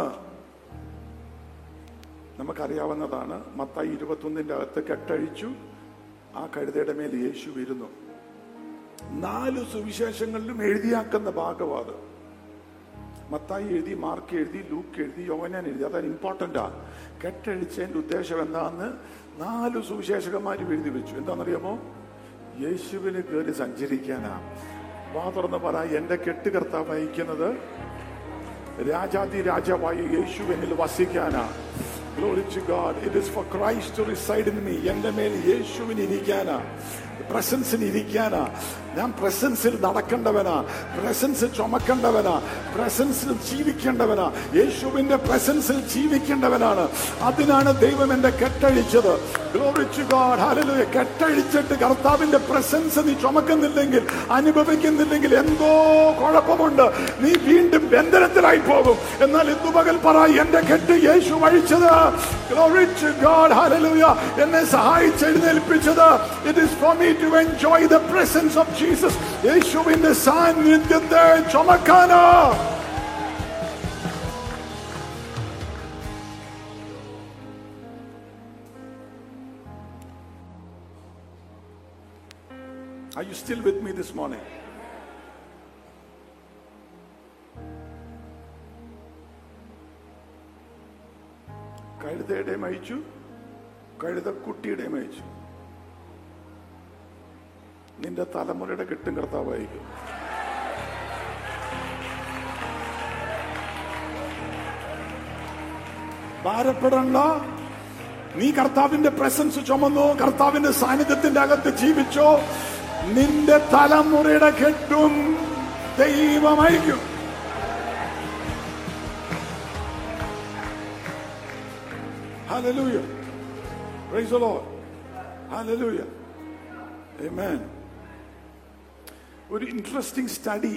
നമുക്കറിയാവുന്നതാണ് മത്തായി ഇരുപത്തൊന്നിന്റെ അകത്ത് കെട്ടഴിച്ചു ആ കഴുതയുടെ മേൽ യേശു വരുന്നു നാല് സുവിശേഷങ്ങളിലും എഴുതിയാക്കുന്ന ഭാഗവാത് മത്തായി എഴുതി മാർക്ക് എഴുതി ലൂക്ക് എഴുതി യോവനാൻ എഴുതി അതാണ് ഇമ്പോർട്ടൻ്റാ കെട്ടഴിച്ചതിന്റെ ഉദ്ദേശം എന്താന്ന് നാല് സുവിശേഷകന്മാരും എഴുതി വെച്ചു എന്താണെന്നറിയാമോ യേശുവിന് കയറി സഞ്ചരിക്കാനാ വാ തുറന്ന് പറ എന്റെ കെട്ട് കർത്താവ് അയക്കുന്നത് രാജാതി രാജാവായ യേശുവിനിൽ വസിക്കാനാ Glory to God. It is for Christ to reside in me. എന്റെ മേൽ യേശുവിന് ഇരിക്കാനാ പ്രസൻസിൽ ഇരിക്കാനാ ഞാൻ പ്രസൻസിൽ നടക്കേണ്ടവനാ പ്രസൻസിൽ ചുമക്കേണ്ടവനാ പ്രസൻസിൽ ജീവിക്കേണ്ടവനാ യേശുവിന്റെ പ്രസൻസിൽ ജീവിക്കേണ്ടവനാണ് അതിനാണ് ദൈവം എന്റെ കെട്ടഴിച്ചത് Glory to God. Hallelujah. കെട്ടഴിച്ചിട്ട് കർത്താവിന്റെ പ്രസൻസ് നീ ചുമക്കുന്നില്ലെങ്കിൽ അനുഭവിക്കുന്നില്ലെങ്കിൽ എന്തോ കുഴപ്പമുണ്ട് നീ വീണ്ടും ബന്ധനത്തിലായി പോകും എന്നാൽ ഇന്നു പകൽ പറ എന്റെ കെട്ട് യേശു അഴിച്ചത് Glory to God. Hallelujah. എന്നെ സഹായിച്ച് എഴുന്നേൽപ്പിച്ചത് it is for me to enjoy the presence of Jesus യേശുവിന്റെ സാന്നിധ്യത്തെ ചുമക്കാനോ Are you still with me this morning? കഴുതയുടെയും അയച്ചു കഴുതക്കുട്ടിയുടെയും അയച്ചു നിന്റെ തലമുറയുടെ കെട്ടും കർത്താവ് അയക്കും ഭാരപ്പെടണ്ട നീ കർത്താവിന്റെ പ്രസൻസ് ചുമന്നോ കർത്താവിന്റെ സാന്നിധ്യത്തിന്റെ അകത്ത് ജീവിച്ചോ നിന്റെ തലമുറയുടെ കെട്ടും ദൈവമയക്കും Hallelujah. Praise the Lord. Hallelujah. Amen. ഒരു ഇൻട്രസ്റ്റിംഗ് സ്റ്റഡി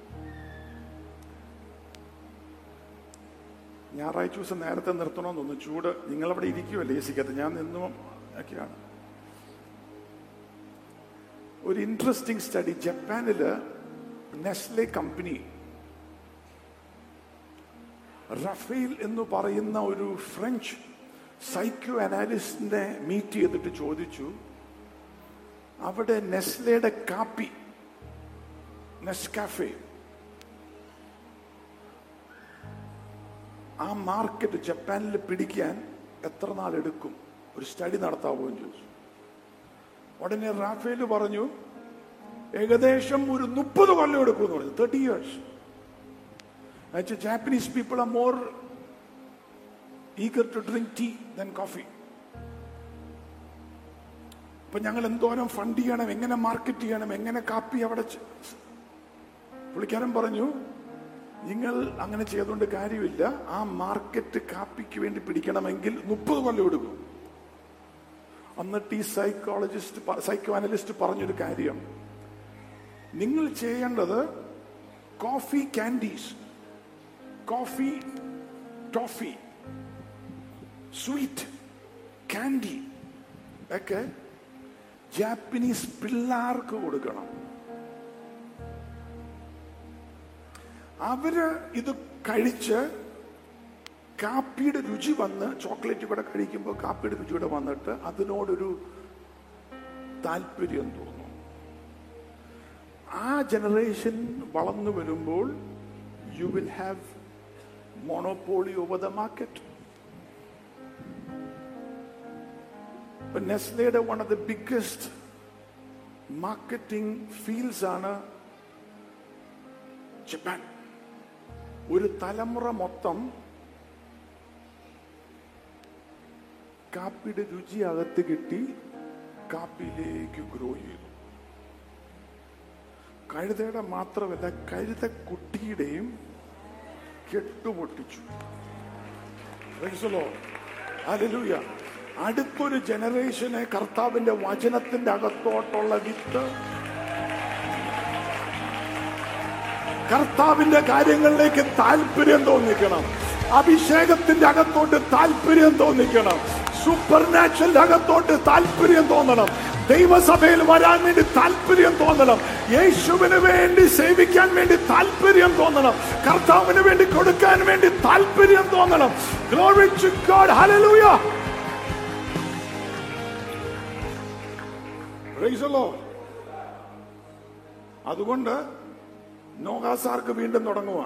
ഞായറാഴ്ച ദിവസം നേരത്തെ നിർത്തണമെന്ന് തോന്നുന്നു ചൂട് നിങ്ങളവിടെ ഇരിക്കുമല്ലേ എ സിക്കകത്ത് ഞാൻ നിന്നും ഒക്കെയാണ് ഒരു ഇൻട്രസ്റ്റിംഗ് സ്റ്റഡി ജപ്പാനില് നെസ്ലെ കമ്പനി റഫേൽ എന്ന് പറയുന്ന ഒരു ഫ്രഞ്ച് സൈക്കോ അനാലിസ്റ്റിനെ മീറ്റ് ചെയ്തിട്ട് ചോദിച്ചു അവിടെ നെസ്ലയുടെ കാപ്പി നെസ്കാഫെ ആ മാർക്കറ്റ് ജപ്പാനിൽ പിടിക്കാൻ എത്ര നാൾ എടുക്കും ഒരു സ്റ്റഡി നടത്താവോ എന്ന് ചോദിച്ചു ഉടനെ റാഫേൽ പറഞ്ഞു ഏകദേശം ഒരു മുപ്പത് കൊല്ലം എടുക്കും എന്ന് പറഞ്ഞു തേർട്ടി ഇയേഴ്സ് എന്നുവെച്ചാൽ Japanese people are more eager to drink tea than coffee അപ്പൊ ഞങ്ങൾ എന്തോരം ഫണ്ട് ചെയ്യണം എങ്ങനെ മാർക്കറ്റ് ചെയ്യണം എങ്ങനെ കാപ്പി അവിടെ ചെ- പുള്ളിക്കാരൻ പറഞ്ഞു നിങ്ങൾ അങ്ങനെ ചെയ്തുകൊണ്ട് കാര്യമില്ല ആ മാർക്കറ്റ് കാപ്പിക്ക് വേണ്ടി പിടിക്കണമെങ്കിൽ മുപ്പത് കൊല്ലം എടുക്കും എന്നിട്ട് ഈ സൈക്കോളജിസ്റ്റ് സൈക്കോ അനലിസ്റ്റ് പറഞ്ഞൊരു കാര്യം നിങ്ങൾ ചെയ്യേണ്ടത് coffee candies coffee toffee sweet candy ഒക്കെ ജാപ്പനീസ് പിള്ളേർക്ക് കൊടുക്കണം അവര് ഇത് കഴിച്ച് കാപ്പിയുടെ രുചി വന്ന് ചോക്ലേറ്റ് കൂടെ കഴിക്കുമ്പോൾ കാപ്പിയുടെ രുചി കൂടെ വന്നിട്ട് അതിനോടൊരു താല്പര്യം തോന്നും ആ ജനറേഷൻ വളർന്നു വരുമ്പോൾ you will have monopoly over the market ഇപ്പൊ നെസ്ലയുടെ one of the biggest marketing fields ആണ് ജപ്പാൻ ഒരു തലമുറ മൊത്തം കാപ്പിയുടെ രുചി അകത്ത് കിട്ടി കാപ്പിയിലേക്ക് ഗ്രോ ചെയ്തു കഴുതയുടെ മാത്രമല്ല കഴുത കുട്ടിയുടെയും കെട്ടുപൊട്ടിച്ചു Praise the Lord. Hallelujah. അടുത്തൊരു ജനറേഷനെ കർത്താവിന്റെ വചനത്തിന്റെ അകത്തോട്ടുള്ള വിത്ത് കർത്താവിന്റെ കാര്യങ്ങളിലേക്ക് താല്പര്യം തോന്നിക്കണം അഭിഷേകത്തിന്റെ അകത്തോട്ട് താല്പര്യം തോന്നിക്കണം സൂപ്പർ നാച്ചുറൽ അകത്തോട്ട് താല്പര്യം തോന്നണം ദൈവസഭയിൽ വരാൻ വേണ്ടി താല്പര്യം തോന്നണം യേശുവിന് വേണ്ടി സേവിക്കാൻ വേണ്ടി താല്പര്യം തോന്നണം കർത്താവിന് വേണ്ടി കൊടുക്കാൻ വേണ്ടി താല്പര്യം തോന്നണം Glory to God. Hallelujah. Praise the Lord. അതുകൊണ്ട് നോഹാസാർക്ക് വീണ്ടും തുടങ്ങുക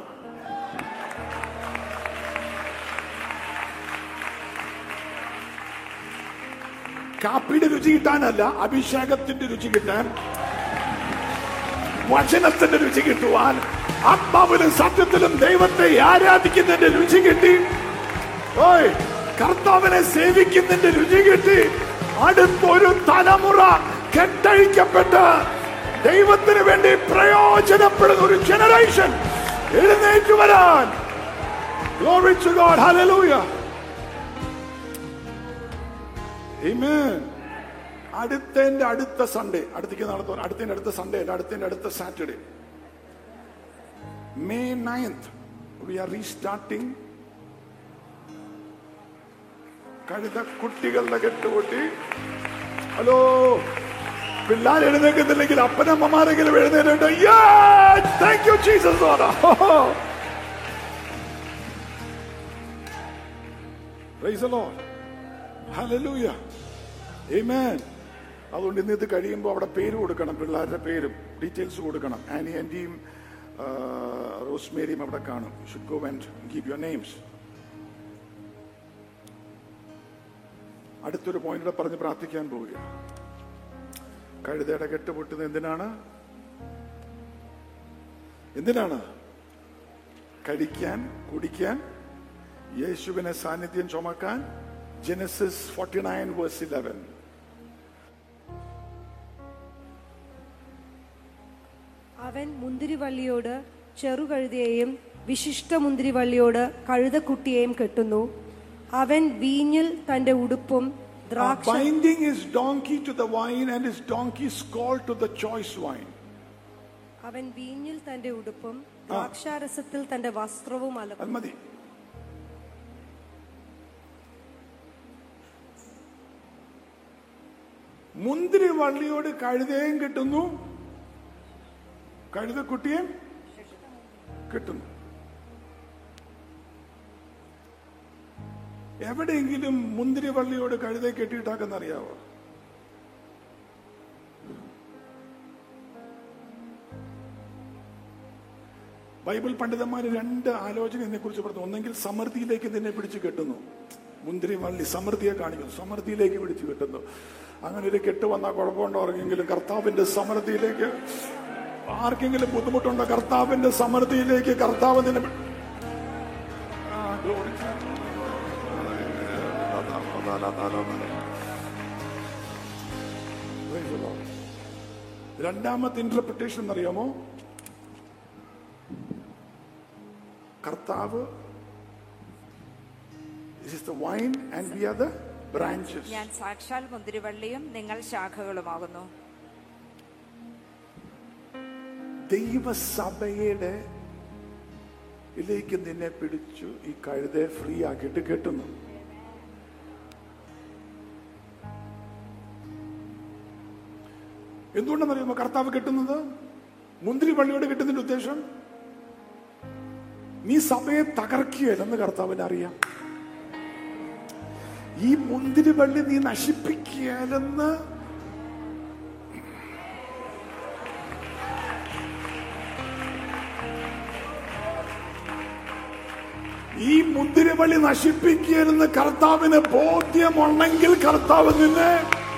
കാപ്പിയുടെ രുചി കിട്ടാനല്ല അഭിഷേകത്തിന്റെ രുചി കിട്ടാൻ വചനത്തിന്റെ രുചി കിട്ടുവാൻ ആത്മാവിലും സത്യത്തിലും ദൈവത്തെ ആരാധിക്കുന്നതിന്റെ രുചി കിട്ടി ഓയ് കർത്താവിനെ സേവിക്കുന്നതിന്റെ രുചി കിട്ടി അടുത്തൊരു തലമുറ കെട്ടഴിക്കപ്പെട്ട് ദൈവത്തിന് വേണ്ടി പ്രയോജനപ്പെടുന്ന ഒരു ജനറേഷൻ എഴുന്നേറ്റ് വരാൻ Glory to God. Hallelujah. Amen. അടുത്തതിന്റെ അടുത്ത സൺഡേ അടുത്തേക്ക് നാളെ അടുത്തതിന്റെ അടുത്ത സൺഡേ അല്ല അടുത്തതിന്റെ അടുത്ത Saturday May ninth we are restarting കഴുത കുട്ടികളുടെ കെട്ടുകൂട്ടി ഹലോ പിള്ളേർ എഴുന്നേക്കുന്നില്ലെങ്കിൽ അപ്പനമ്മമാരെങ്കിലും എഴുന്നേറ്റുണ്ട് thank you Jesus Praise the Lord. Hallelujah. Amen. അതുകൊണ്ട് ഇന്ന് ഇത് കഴിയുമ്പോൾ അവിടെ പേര് കൊടുക്കണം പിള്ളേരുടെ പേരും ഡീറ്റെയിൽസ് കൊടുക്കണം ആനി ആൻറ്റിയും റോസ്മേരിയും അവിടെ കാണും should go and give your names അടുത്തൊരു പോയിന്റ് പറഞ്ഞ് പ്രാർത്ഥിക്കാൻ പോവുക കഴുതയുടെ കെട്ട് പൊട്ടുന്നത് എന്തിനാണ് എന്തിനാണ് കഴിക്കാൻ കുടിക്കാൻ യേശുവിനെ സാന്നിധ്യം ചുമക്കാൻ Genesis forty nine verse eleven അവൻ മുന്തിരിവള്ളിയോട് ചെറുകഴുതയെയും വിശിഷ്ട മുന്തിരിവള്ളിയോട് കഴുതക്കുട്ടിയെയും കെട്ടുന്നു അവൻ വീഞ്ഞിൽ തന്റെ ഉടുപ്പും ദ്രാക്ഷ binding his donkey to the vine and his donkey colt to the choice vine അവൻ വീഞ്ഞിൽ തന്റെ ഉടുപ്പും ദ്രാക്ഷാരസത്തിൽ തന്റെ വസ്ത്രവും അലക്കും അത് മതി മുന്തിരി വള്ളിയോട് കഴുതയും കിട്ടുന്നു കഴുതക്കുട്ടിയെ കിട്ടുന്നു എവിടെയെങ്കിലും മുന്തിരിവള്ളിയോട് കഴുതെ കെട്ടിയിട്ടാക്കെന്ന് അറിയാവോ ബൈബിൾ പണ്ഡിതന്മാർ രണ്ട് ആലോചന ഇതിനെ കുറിച്ച് പറഞ്ഞു ഒന്നെങ്കിൽ സമൃദ്ധിയിലേക്ക് നിന്നെ പിടിച്ചു കെട്ടുന്നു മുന്തിരി വള്ളി സമൃദ്ധിയെ കാണിക്കുന്നു സമൃദ്ധിയിലേക്ക് പിടിച്ചു കെട്ടുന്നു അങ്ങനെ ഒരു കെട്ട് വന്നാൽ കുഴപ്പമുണ്ടോ ആർക്കെങ്കിലും കർത്താവിന്റെ സമൃദ്ധിയിലേക്ക് ആർക്കെങ്കിലും ബുദ്ധിമുട്ടുണ്ടോ കർത്താവിന്റെ സമൃദ്ധിയിലേക്ക് കർത്താവ് നിന്നെ പി- ആ, glory. Praise the Lord. രണ്ടാമത്തെ ഇന്റർപ്രിട്ടേഷൻ എന്നറിയാമോ കർത്താവ് This is the vine and we are the branches. ഞാൻ സാക്ഷാൽ മുന്തിരിവള്ളിയും നിങ്ങൾ ശാഖകളുമാകുന്നു ദൈവസഭയുടെ ഇതിലേക്ക് നിന്നെ പിടിച്ചു ഈ കഴുതെ ഫ്രീ ആക്കിയിട്ട് കെട്ടുന്നു എന്തുകൊണ്ടെന്നറിയുമോ കർത്താവ് കെട്ടുന്നത് മുന്തിരി പള്ളിയോട് കെട്ടുന്നതിന്റെ ഉദ്ദേശം നീ സഭയെ തകർക്കുകയല്ലെന്ന് കർത്താവിന് അറിയാം ഈ മുന്തിരി പള്ളി നീ നശിപ്പിക്കുകയല്ലെന്ന് ഈ മുന്തിരിവള്ളി നശിപ്പിക്കരുന്ന് കർത്താവിന് ബോധ്യമുണ്ടെങ്കിൽ കർത്താവ് നിന്നെ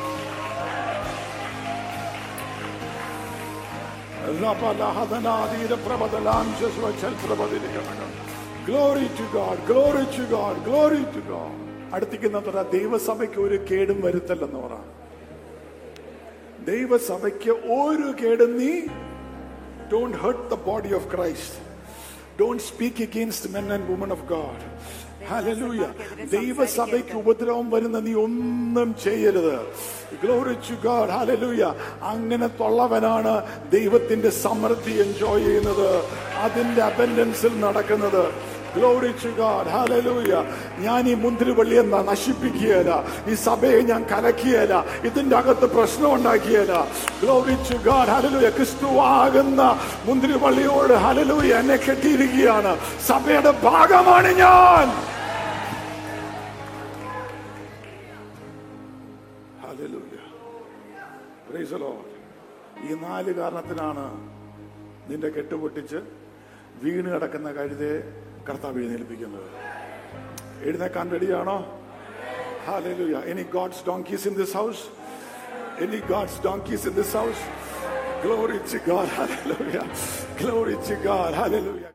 glory to God glory to God glory to God അടുത്തിക്കുന്ന ദൈവസഭയ്ക്ക് ഒരു കേടും വരുത്തല്ലെന്ന് പറ ദൈവസഭയ്ക്ക് ഒരു കേടും നീ don't hurt the body of Christ don't speak against men and women of God hallelujah ദൈവസഭയ്ക്ക് ഉപദ്രവം വരുന്ന നീ ഒന്നും ചെയ്യരുത് ഗ്ലോറി ടു ഗാഡ് ഹല്ലേലൂയ അങ്ങനെ തൊള്ളവനാണ് ദൈവത്തിന്റെ സമൃദ്ധി എൻജോയ് ചെയ്യുന്നത് അതിന്റെ അബൻഡൻസിൽ നടക്കുന്നത് ഗ്ലോറി ടു ഗാഡ് ഹല്ലേലൂയ ഞാൻ ഈ മുന്തിരിവള്ളി എന്നാ നശിപ്പിക്കുകയല്ല ഈ സഭയെ ഞാൻ കലക്കിയല്ല ഇതിന്റെ അകത്ത് പ്രശ്നം ഉണ്ടാക്കിയല്ല ഗ്ലോറി ടു ഗാഡ് ഹല്ലേലൂയ ക്രിസ്തുവാകുന്ന മുന്തിരിവള്ളിയോട് ഹല്ലേലൂയ എന്നെ കെട്ടിയിരിക്കുകയാണ് സഭയുടെ ഭാഗമാണ് ഞാൻ ഹല്ലേലൂയ പ്രൈസ് ദി ലോർഡ് ഈ നാല് കാരണത്തിനാണ് നിന്റെ കെട്ടുപൊട്ടിച്ച് വീണ് കിടക്കുന്ന കഴുതെ കർത്താവ് എഴുന്നേൽപ്പിക്കുന്നത് എഴുന്നേക്കാൻ റെഡിയാണോ Hallelujah. Any God's donkeys in this house? Any God's donkeys in this house? Glory to God. Hallelujah. Glory to God. Hallelujah.